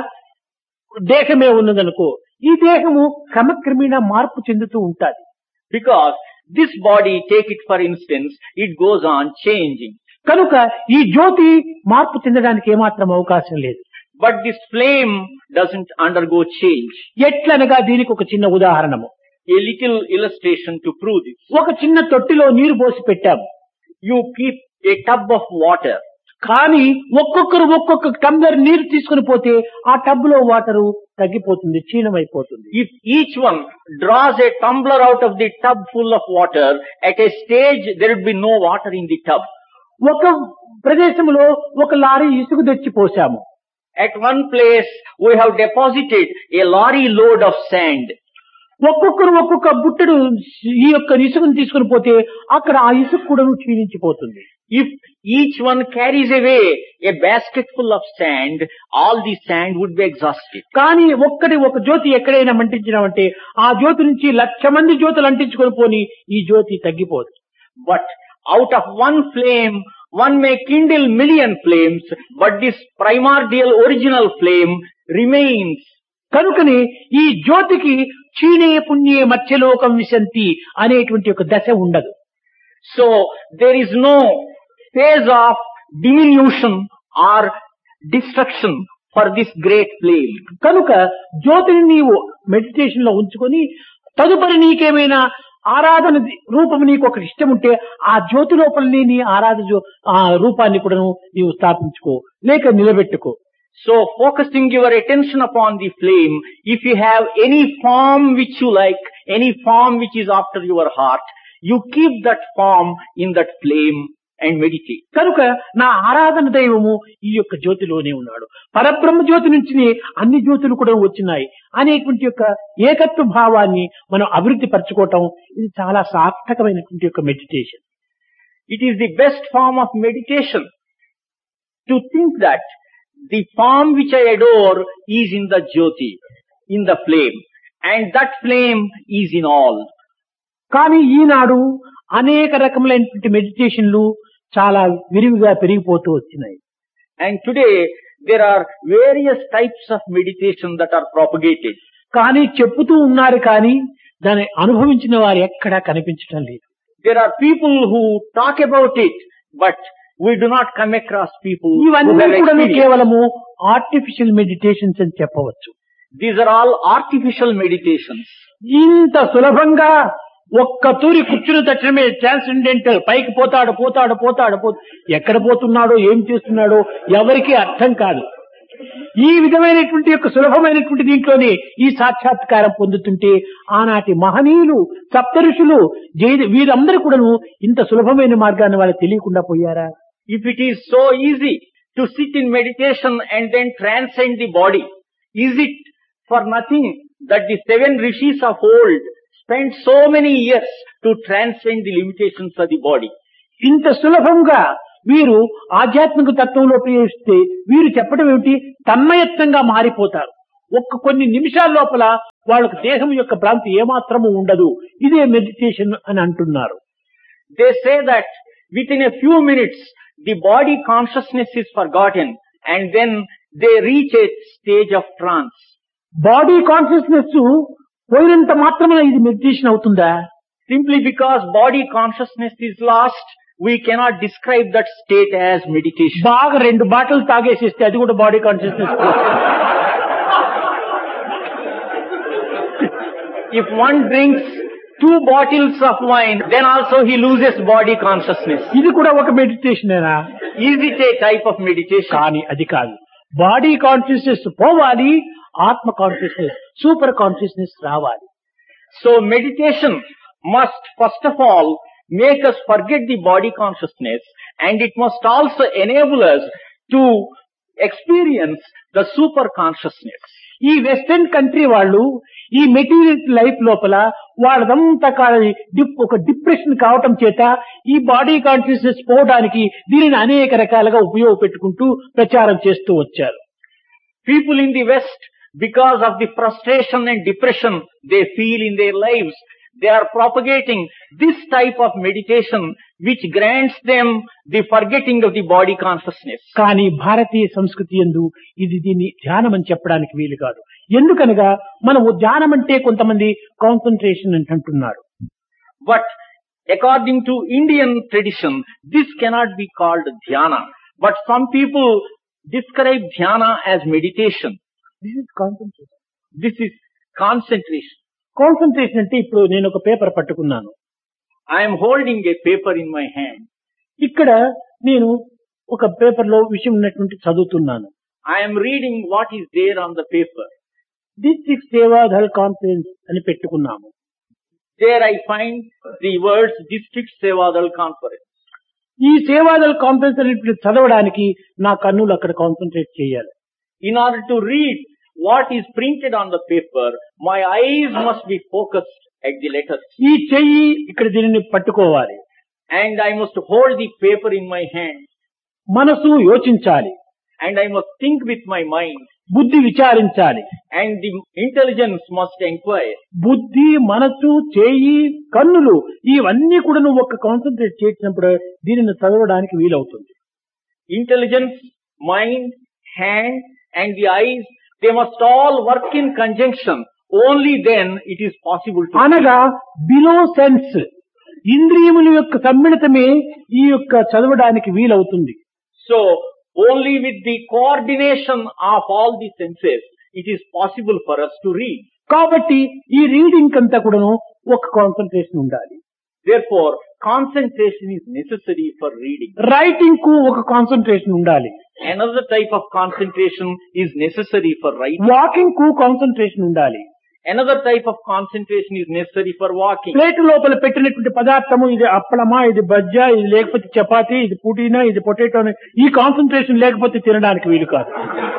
దేహమే ఉన్నదనుకో ఈ దేహము క్రమక్రమేణా మార్పు చెందుతూ ఉంటాది because this body, take it for instance, it goes on changing. కనుక ఈ జ్యోతి మార్పు చెందడానికి ఏమాత్రం అవకాశం లేదు But this flame doesn't undergo change. ఎట్లనగా దీనికి ఒక చిన్న ఉదాహరణము A little illustration to prove this. ఒక చిన్న తొట్టిలో నీరు పోసి పెట్టాము You keep a tub of water. కానీ ఒక్కొక్కరు ఒక్కొక్క టంబ్లర్ నీరు తీసుకుని పోతే ఆ టబ్ లో వాటరు తగ్గిపోతుంది క్షీణమైపోతుంది If each one draws a tumbler out of the tub full of water, at a stage there would be no water in the tub. ఒక ప్రదేశంలో ఒక లారీ ఇసుక తెచ్చి పోసాము At one place we have deposited a lorry load of sand. ఒక్కొక్కరు ఒక్కొక్క బుట్టడు ఈ యొక్క ఇసుకను తీసుకుని పోతే అక్కడ ఆ ఇసుక కూడా క్షీణించిపోతుంది If each one carries away a basket full of sand, all the sand would be exhausted. కానీ ఒక్కటి ఒక జ్యోతి ఎక్కడైనా మంటించినామంటే ఆ జ్యోతి నుంచి లక్ష మంది జ్యోతులు అంటించుకొని పోని ఈ జ్యోతి తగ్గిపోదు But out of one flame, one may kindle million flames, but this primordial original flame remains. కనుకని ఈ జ్యోతికి క్షీణే పుణ్యే మత్స్యలోకం విశంతి అనేటువంటి ఒక దశ ఉండదు So there is no phase of diminution or destruction for this great flame. కనుక జ్యోతిని నీవు మెడిటేషన్ లో ఉంచుకొని తదుపరి నీకేమైనా ఆరాధన ది- రూపం నీకు ఒక ఇష్టం ఉంటే ఆ జ్యోతి లోపలనే నీ ఆరాధన జో- ఆ రూపాన్ని కూడా నీవు స్థాపించుకో లేక నిలబెట్టుకో So focusing your attention upon the flame, if you have any form which you like, any form which is after your heart, you keep that form in that flame and meditate. కనుక నా ఆరాధన దైవము ఈ యొక్క జ్యోతిలోనే ఉన్నాడు పరబ్రహ్మ జ్యోతి నుంచి అన్ని జ్యోతులు కూడా వచ్చినాయి అనేటువంటి యొక్క ఏకత్వ భావాన్ని మనం అభివృద్ధి పరచుకోవటం ఇది చాలా సార్థకమైనటువంటి యొక్క meditation It is the best form of meditation to think that the form which I adore is in the jyoti, in the flame, and that flame is in all. కానీ ఈనాడు అనేక రకములైనటువంటి మెడిటేషన్లు చాలా విరివిగా పెరిగిపోతూ వచ్చినాయి And today there are various types of meditation that are propagated. కానీ చెప్పుతూ ఉన్నారు కానీ దాన్ని అనుభవించిన వారు ఎక్కడా కనిపించడం లేదు There are people who talk about it, but we do not come across people who ఇవన్నీ have కూడా experienced. కేవలము ఆర్టిఫిషియల్ మెడిటేషన్స్ అని చెప్పవచ్చు These are all artificial meditations. ఇంత సులభంగా ఒక్క తూరి కూర్చుని తక్షణమే ట్రాన్సెండెంటల్ పైకి పోతాడు పోతాడు పోతాడు పో ఎక్కడ పోతున్నాడో ఏం చేస్తున్నాడో ఎవరికీ అర్థం కాదు ఈ విధమైనటువంటి యొక్క సులభమైనటువంటి దీంట్లోనే ఈ సాక్షాత్కారం పొందుతుంటే ఆనాటి మహనీయులు సప్త ఋషులు జై- వీరందరూ కూడాను ఇంత సులభమైన మార్గాన్ని వాళ్ళకి తెలియకుండా పోయారా If it is so easy to sit in meditation and then transcend the body, is it for nothing that the seven rishis of old spent so many years to transcend the limitations of the body? ఇంత సులభంగా వీరు ఆధ్యాత్మిక తత్వంలో ప్రవేశిస్తే వీరు చెప్పడం ఏమిటి తన్మయత్నంగా మారిపోతారు ఒక్క కొన్ని నిమిషాల లోపల వాళ్ళకు దేహం యొక్క భ్రాంతి ఏమాత్రము ఉండదు ఇదే మెడిటేషన్ అని అంటున్నారు They say that within a few minutes, the body consciousness is forgotten and then they reach a stage of trance. Body consciousness పోయినంత మాత్రమే ఇది మెడిటేషన్ అవుతుందా Simply because body consciousness is lost, we cannot describe that state as meditation. బాగా రెండు బాటలు తాగేసిస్తే అది కూడా body consciousness If one drinks two bottles of wine, then also he loses body consciousness. ఇది కూడా ఒక మెడిటేషనేనా Is it a type of meditation? కానీ అది కాదు బాడీ కాన్షియస్నెస్ పోవాలి ఆత్మ కాన్షియస్నెస్ సూపర్ కాన్షియస్నెస్ రావాలి So meditation must first of all make us forget the body consciousness and it must also enable us to experience the super consciousness. ఈ western country వాళ్ళు ఈ material life లోపల వాళ్ళదంతా కాదని dip ఒక depression కావటం చేత ఈ బాడీ కాన్షియస్నెస్ పోవడానికి దీనిని అనేక రకాలుగా ఉపయోగపెట్టుకుంటూ ప్రచారం చేస్తూ వచ్చారు People in the West, because of the frustration and depression they feel in their lives, they are propagating this type of meditation which grants them the forgetting of the body consciousness. కానీ భారతీయ సంస్కృతి ఎందు ఇది దీన్ని ధ్యానం అని చెప్పడానికి వీలు కాదు ఎందుకనగా మనం ధ్యానం అంటే కొంతమంది కాన్సన్ట్రేషన్ అని అంటున్నారు But according to Indian tradition, this cannot be called dhyana. But some people describe dhyana as meditation. This is concentration This is concentration. Concentration అంటే ఇప్పుడు నేను ఒక పేపర్ పట్టుకున్నాను I am holding a paper in my hand. ఇక్కడ నేను ఒక paper లో విషయం ఉన్నటువంటి చదువుతున్నాను I am reading what is there on the paper. District Sevadal conference అని పెట్టుకున్నాము There I find the words District Sevadal Conference. ఈ సేవాదల్ కాన్ఫరెన్స్ అనేటువంటి చదవడానికి నా కన్నులు అక్కడ కాన్సన్ట్రేట్ చేయాలి In order to read what is printed on the paper, my eyes must be focused at the letters. ఈ చెయ్యి ఇక్కడ దీనిని పట్టుకోవాలి And I must hold the paper in my hand. మనసు యోచించాలి And I must think with my mind. బుద్ధి విచారించాలి And the intelligence must inquire. బుద్ధి మనసు చేయి కన్నులు ఇవన్నీ కూడా నువ్వు ఒక కాన్సన్ట్రేట్ చేసినప్పుడు దీనిని చదవడానికి వీలవుతుంది Intelligence, mind, hand, and the eyes, they must all work in conjunction. Only then it is possible to. అనగా బిలో సెన్స్ ఇంద్రియముల యొక్క సమ్మిళితమే ఈ యొక్క చదవడానికి వీలవుతుంది So, only with the coordination of all the senses, it is possible for us to read. కాబట్టి ఈ reading అంతా కూడాను ఒక కాన్సన్ట్రేషన్ ఉండాలి Therefore, concentration is necessary for reading. Writing కు ఒక కాన్సన్ట్రేషన్ ఉండాలి Another type of concentration is necessary for writing. Walking కు కాన్సన్ట్రేషన్ ఉండాలి Another type of concentration is necessary for walking. Plate లోపల పెట్టినటువంటి పదార్థము ఇది అప్పలమా ఇది బజ్జ ఇది లేకపోతే చపాతి ఇది పుదీనా ఇది పొటాటో ఈ కాన్సన్ట్రేషన్ లేకపోతే తినడానికి వీలు కాదు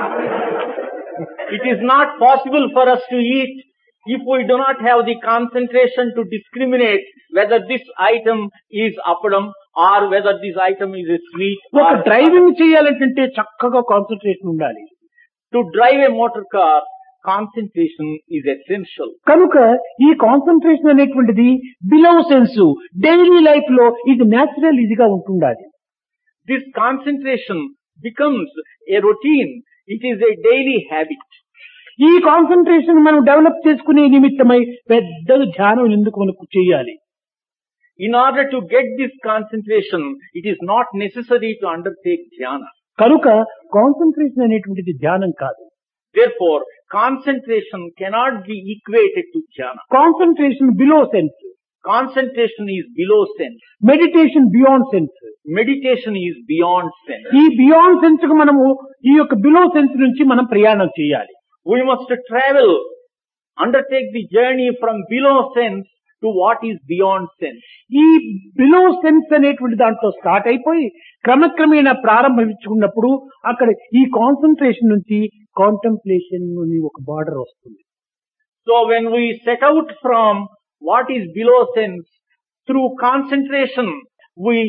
It is not possible for us to eat if we do not have the concentration to discriminate whether this item is appadam or whether this item is a sweet ఒక or driving చేయాలంటే చక్కగా concentration ఉండాలి to drive a motor car, concentration is essential. కనుక ఈ concentration అనేటువంటిది below sense daily life లో ఇది natural ఇదిగా ఉంటుండాలి This concentration becomes a routine. It is a daily habit. ఈ కాన్సన్ట్రేషన్ మనం డెవలప్ చేసుకునే నిమిత్తమై పెద్ద ధ్యానం ఎందుకు మనకు చేయాలి In order to get this concentration, it is not necessary to undertake dhyana. కనుక కాన్సన్ట్రేషన్ అనేటువంటిది ధ్యానం కాదు Therefore, concentration cannot be equated to dhyana. Concentration below sense Concentration is below sense. Meditation beyond sense Meditation is beyond sense. ఈ beyond sense కు మనము ఈ యొక్క below sense నుంచి మనం ప్రయాణం చేయాలి We must travel, undertake the journey from below sense to what is beyond sense. ఈ బిలో సెన్స్ అనేటువంటి దాంట్లో స్టార్ట్ అయిపోయి క్రమక్రమేణా ప్రారంభించుకున్నప్పుడు అక్కడ ఈ కాన్సన్ట్రేషన్ నుంచి కాంటంప్లేషన్ అని ఒక బార్డర్ వస్తుంది So when we set out from what is below sense, through concentration, we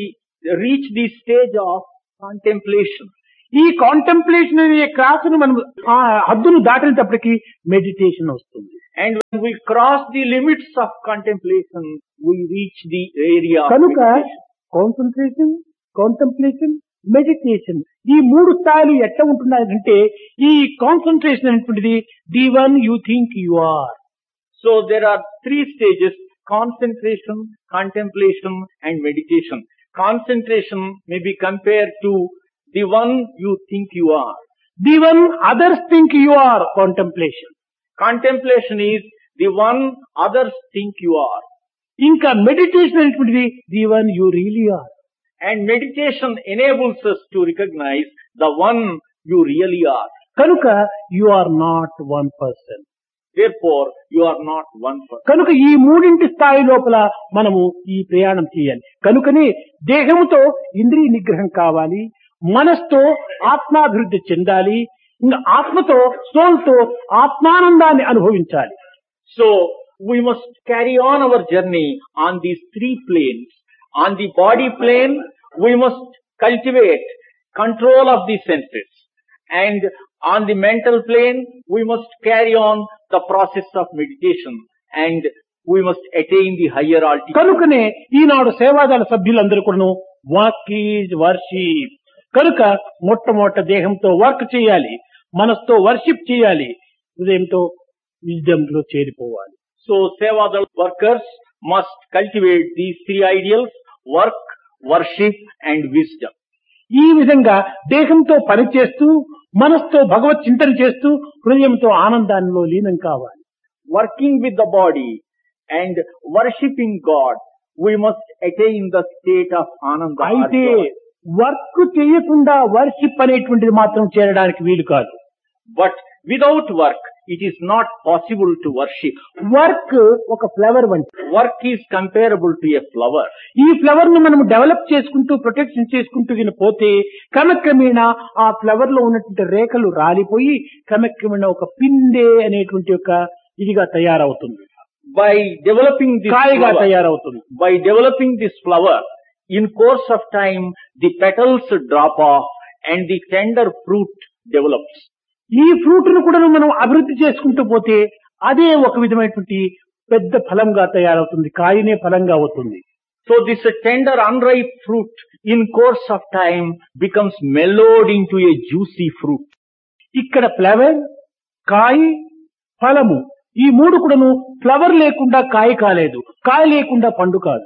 reach the stage of contemplation. ఈ కాంటెంప్లేషన్ అనే క్రాస్ను మనం ఆ హద్దును దాటినప్పటికీ మెడిటేషన్ వస్తుంది And when we cross the limits of contemplation, we reach the area of కనుక meditation. Concentration contemplation meditation ఈ మూడు స్థాయిలు ఎట్లా ఉంటున్నాయంటే ఈ కాన్సన్ట్రేషన్ అనేటువంటిది the one you think you are So there are three stages, concentration, contemplation and meditation. Concentration may be compared to the one you think you are. The one others think you are contemplation Contemplation is the one others think you are. ఇంకా meditation అనేటువంటిది the one you really are And meditation enables us to recognize the one you really are. కనుక you are not one person Therefore, you are not one person. కనుక ఈ మూడింటి స్థాయి లోపల మనము ఈ ప్రయాణం చేయాలి కనుకనే దేహముతో ఇంద్రియ నిగ్రహం కావాలి మనస్తో ఆత్మాభివృద్ధి చెందాలి ఇంకా ఆత్మతో సోల్తో ఆత్మానందాన్ని అనుభవించాలి So, we must carry on our journey on these three planes. On the body plane, we must cultivate control of the senses. And on the mental plane, we must carry on the process of meditation. And we must attain the higher altitude. కనుకనే ఈనాడు సేవాదళ సభ్యులందరూ కూడాను work is worship కనుక మొట్టమొదట దేహంతో work చేయాలి మనసుతో worship చేయాలి హృదయంతో విజ్డమ్ లో చేరిపోవాలి So, Sevadal workers must cultivate these three ideals, work, worship and wisdom. ఈ విధంగా దేహంతో పని చేస్తూ మనసుతో భగవత్ చింతన చేస్తూ హృదయంతో ఆనందాల్లో లీనం కావాలి Working with the body and worshipping God, we must attain the state of Ananda. or అయితే joy. వర్క్ చేయకుండా వర్షిప్ అనేటువంటిది మాత్రం చేరడానికి వీలు కాదు But without work, it is not possible to worship. Work ఒక ఫ్లవర్ వంటి Work is comparable to a flower. ఈ ఫ్లవర్ ను మనం డెవలప్ చేసుకుంటూ ప్రొటెక్షన్ చేసుకుంటూ గిన పోతే క్రమక్రమేణా ఆ ఫ్లవర్ లో ఉన్నటువంటి రేఖలు రాలిపోయి క్రమక్రమేణా ఒక పిందే అనేటువంటి ఒక ఇదిగా తయారవుతుంది By developing this కాయగా flower, తయారవుతుంది by developing this flower, in course of time, the petals drop off and the tender fruit develops. ఈ ఫ్రూట్ ను కూడా మనం అభివృద్ధి చేసుకుంటూ పోతే అదే ఒక విధమైనటువంటి పెద్ద ఫలంగా తయారవుతుంది కాయనే ఫలంగా అవుతుంది So this tender unripe fruit in course of time becomes mellowed into a juicy fruit. ఇక్కడ ఫ్లవర్ కాయ ఫలము ఈ మూడు కూడాను ఫ్లవర్ లేకుండా కాయ కాలేదు కాయ లేకుండా పండు కాదు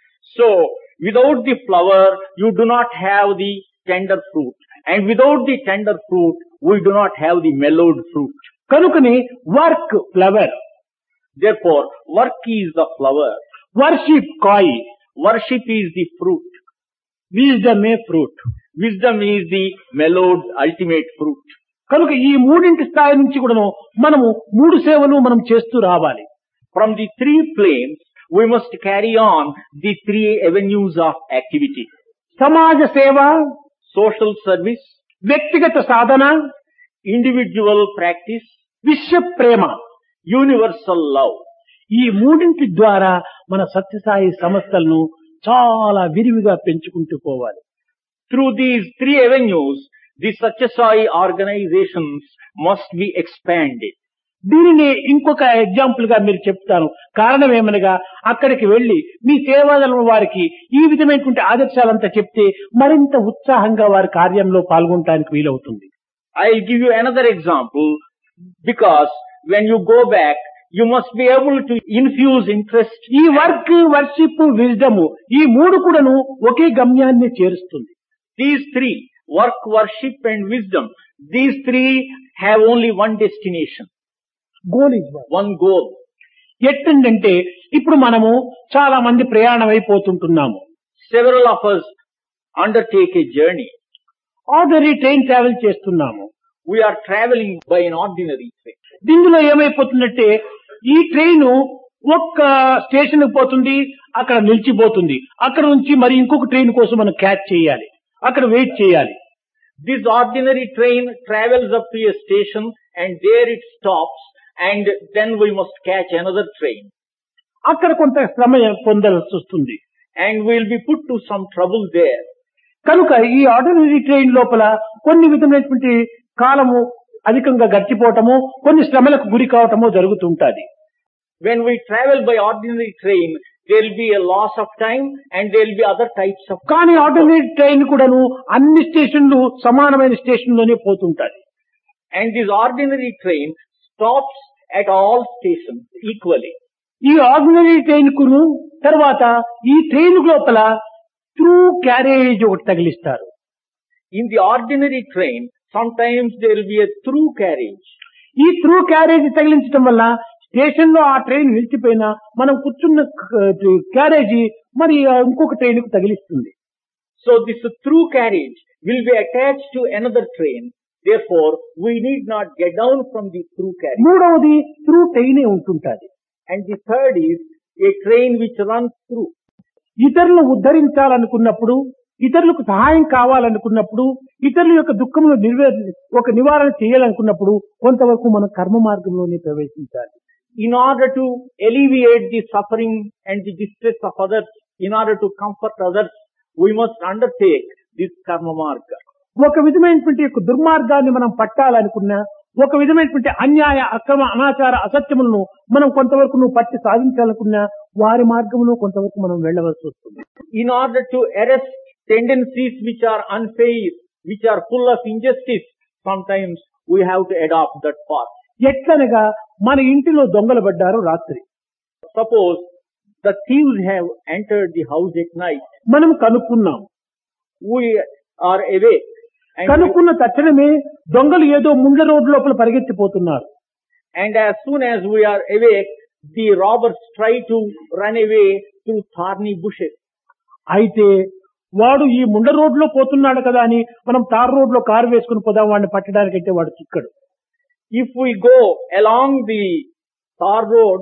So without the flower, you do not have the tender fruit. And without the tender fruit, we do not have the mellowed fruit. కనుకని work flower Therefore, work is the flower. Worship కాయ Worship is the fruit. విజ్డమే fruit Wisdom is the mellowed ultimate fruit. కనుక ఈ మూడింటి స్థాయి నుంచి కూడాను మనము మూడు సేవలు మనం చేస్తూ రావాలి From the three planes, we must carry on the three avenues of activity. సమాజ సేవ Social service, వ్యక్తిగత సాధన individual practice, విశ్వ ప్రేమ universal love. ఈ మూడింటి ద్వారా మన సత్యసాయి సంస్థలను చాలా విరివిగా పెంచుకుంటూ పోవాలి Through these three avenues, the Satyasai organizations must be expanded. దీనిని ఇంకొక ఎగ్జాంపుల్ గా మీరు చెప్తాను కారణం ఏమనగా అక్కడికి వెళ్లి మీ సేవాదళం వారికి ఈ విధమైనటువంటి ఆదర్శాలంతా చెప్తే మరింత ఉత్సాహంగా వారి కార్యంలో పాల్గొనడానికి వీలవుతుంది I'll give you another example because when you go back, you must be able to infuse interest. ఈ వర్క్ వర్షిప్ విజ్డము ఈ మూడు కూడాను ఒకే గమ్యాన్ని చేరుస్తుంది These three, work, worship and wisdom, these three have only one destination, goal is one goal. ఎట్టంటే ఇప్పుడు మనము చాలా మంది ప్రయాణం అయిపోతుంటున్నాము Several of us undertake a journey. Ordinary train travel చేస్తున్నాము We are traveling by an ordinary train. దీనిలో ఏమైపోతుందంటే ఈ ట్రైన్ ఒక్క స్టేషన్ పోతుంది అక్కడ నిలిచిపోతుంది అక్కడ నుంచి మరి ఇంకొక ట్రైన్ కోసం మనం క్యాచ్ చేయాలి అక్కడ వెయిట్ చేయాలి This ordinary train travels up to a station and there it stops and then we must catch another train. అక్కడ కొంత శ్రమ పొందాల్సి వస్తుంది and we'll be put to some trouble there. కనుక ఈ ఆర్డినరీ ట్రైన్ లోపల కొన్ని విధమైనటువంటి కాలము అధికంగా గడిచిపోవటము కొన్ని శ్రమలకు గురి కావటము జరుగుతుంటది When we travel by ordinary train, there'll be a loss of time and there'll be other types of కానీ ఆర్డినరీ ట్రైన్ కూడాను అన్ని స్టేషన్లు సమానమైన స్టేషన్లోనే పోతుంటది and this ordinary train stops at all stations equally. ఈ ఆర్డినరీ ట్రైన్ కును తర్వాత ఈ ట్రైన్ లోపల త్రూ క్యారేజ్ ఒకటి తగిలిస్తారు In the ordinary train, sometimes there will be a through carriage. ఈ త్రూ క్యారేజ్ తగిలించడం వల్ల స్టేషన్ లో ఆ ట్రైన్ నిలిచిపోయినా మనం కూర్చున్న క్యారేజీ మరి ఆ ఇంకొక ట్రైన్ కు తగిలిస్తుంది So this through carriage will be attached to another train. Therefore, we need not get down from the through carriage. మూడవది త్రూ ట్రైనే ఉంటుంటది And the third is a train which runs through. ఇతరులను ఉద్ధరించాలనుకున్నప్పుడు ఇతరులకు సహాయం కావాలనుకున్నప్పుడు ఇతరుల యొక్క దుఃఖమును నిర్వే ఒక నివారణ చేయాలనుకున్నప్పుడు కొంతవరకు మనం కర్మ మార్గంలోనే ప్రవేశించాలి In order to alleviate the suffering and the distress of others, in order to comfort others, we must undertake this karma marga. ఒక విధమైనటువంటి యొక్క దుర్మార్గాన్ని మనం పట్టాలనుకున్నా ఒక విధమైనటువంటి అన్యాయ అక్రమ అనాచార అసత్యములను మనం కొంతవరకు నువ్వు పట్టి సాధించాలనుకున్నా వారి మార్గంలో కొంతవరకు మనం వెళ్ళవలసి వస్తుంది In order to arrest tendencies which are unfair, which are full of injustice, sometimes we have to adopt that path. ఎట్లనగా మన ఇంటిలో దొంగలు పడ్డారు రాత్రి Suppose the thieves have entered the house at night. మనం కనుక్కున్నాం We are awake. And, కనుక్కున్న తక్షణమే దొంగలు ఏదో ముండ్ల రోడ్డు లోపల పరిగెత్తిపోతున్నారు and as soon as we are awake, the robbers try to run away through thorny bushes. అయితే వాడు ఈ ముండ రోడ్లో పోతున్నాడు కదా అని మనం తార్ రోడ్లో కారు వేసుకుని పోదాం వాడిని పట్టడానికైతే వాడు చిక్కడు If we go along the tar road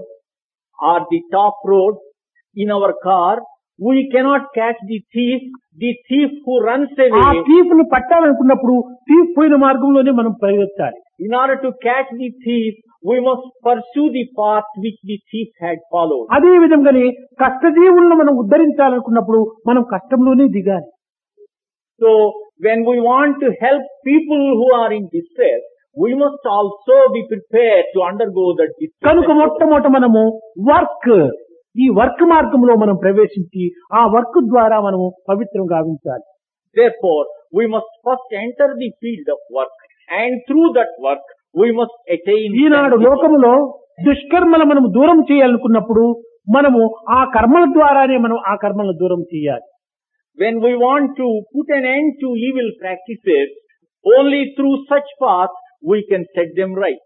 or the top road in our car, we cannot catch the thief. The thief who runs ఆ away, థీఫ్ ని పట్టాలనుకున్నప్పుడు థీఫ్ పోయిన మార్గంలోనే మనం పరిగెత్తాలి in order to catch the thief, we must pursue the path which the thief had followed. అదే విధంగానే కష్టజీవులను మనం ఉద్ధరించాలనుకున్నప్పుడు మనం కష్టంలోనే దిగాలి So when we want to help people who are in distress, we must also be prepared to undergo that distress. కనుక మొట్టమొదట మనము work ఈ work మార్గంలో మనం ప్రవేశించి ఆ వర్క్ ద్వారా మనము పవిత్రం గావించాలి Therefore, we must first enter the field of work and through that work we must attain Eenadu sanctity. లోకములో దుష్కర్మలు మనం దూరం చేయాలనుకున్నప్పుడు మనము ఆ కర్మల ద్వారానే మనం ఆ కర్మలను దూరం చేయాలి When we want to put an end to evil practices, only through such path we can set them right.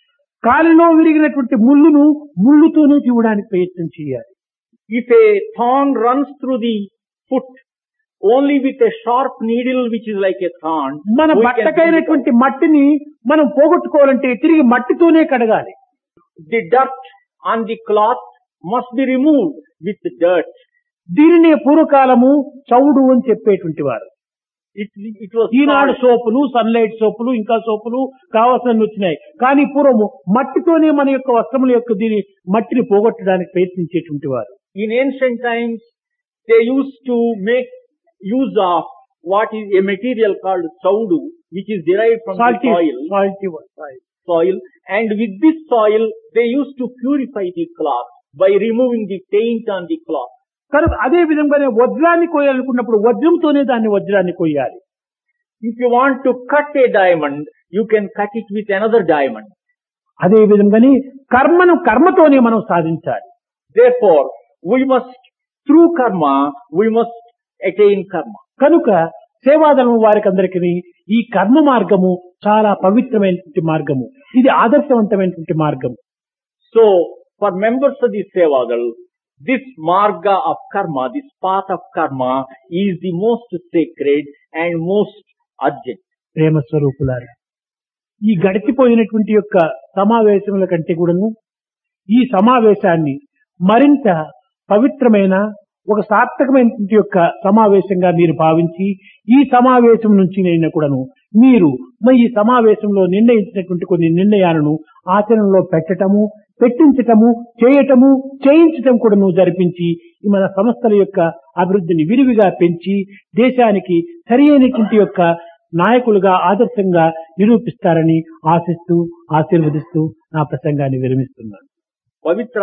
కాలిలో విరిగినటువంటి ముళ్ళును ముళ్ళుతోనే తీయడానికి ప్రయత్నం చేయాలి If a thorn runs through the foot, only with a sharp needle which is like a thorn, మన we can bring it out. బట్టకైనటువంటి మట్టిని మనం పోగొట్టుకోవాలంటే తిరిగి మట్టితోనే కడగాలి the dirt on the cloth must be removed with dirt. దీనినే పూర్వకాలము చౌడు అని చెప్పేటువంటి వారు It, it was ఈనాడు called- సోపులు సన్లైట్ సోపులు ఇంకా సోపులు కావాల్సినవి వచ్చినాయి కానీ పూర్వము మట్టితోనే మన యొక్క వస్త్రముల యొక్క దీని మట్టిని పోగొట్టడానికి ప్రయత్నించేటువంటి వారు in ancient times, they used to make use of what is a material called saudu, which is derived from salty the soil, salty soil, and with this soil, they used to purify the cloth by removing the taint on the cloth. కనుక అదే విధంగానే వజ్రాన్ని కోయాలనుకున్నప్పుడు వజ్రంతోనే దాన్ని వజ్రాన్ని కొయ్యాలి If you want to cut a diamond, you can cut it with another diamond. అదే విధంగానే కర్మను కర్మతోనే మనం సాధించాలి Therefore, we must, through karma, we must attain karma. కనుక సేవాదళం వారికి అందరికీ ఈ కర్మ మార్గము చాలా పవిత్రమైనటువంటి మార్గము ఇది ఆదర్శవంతమైనటువంటి మార్గము So, for members of the Sevadal, this marga of karma, this path of karma is the most sacred and most urgent. ప్రేమ స్వరూపులారా ఈ గడిచిపోయినటువంటి యొక్క సమావేశముల కంటే కూడాను ఈ సమావేశాన్ని మరింత పవిత్రమైన ఒక సార్థకమైనటువంటి యొక్క సమావేశంగా మీరు భావించి ఈ సమావేశం నుంచి నేను కూడాను మీరు మరి ఈ సమావేశంలో నిర్ణయించినటువంటి కొన్ని నిర్ణయాలను ఆచరణలో పెట్టటము పెట్టించటము చేయటము చేయించటం కూడాను జరిపించి ఈ మన సంస్థల యొక్క అభివృద్ధిని విరివిగా పెంచి దేశానికి సరి అయినటువంటి యొక్క నాయకులుగా ఆదర్శంగా నిరూపిస్తారని ఆశిస్తూ ఆశీర్వదిస్తూ నా ప్రసంగాన్ని విరమిస్తున్నాను Pavitra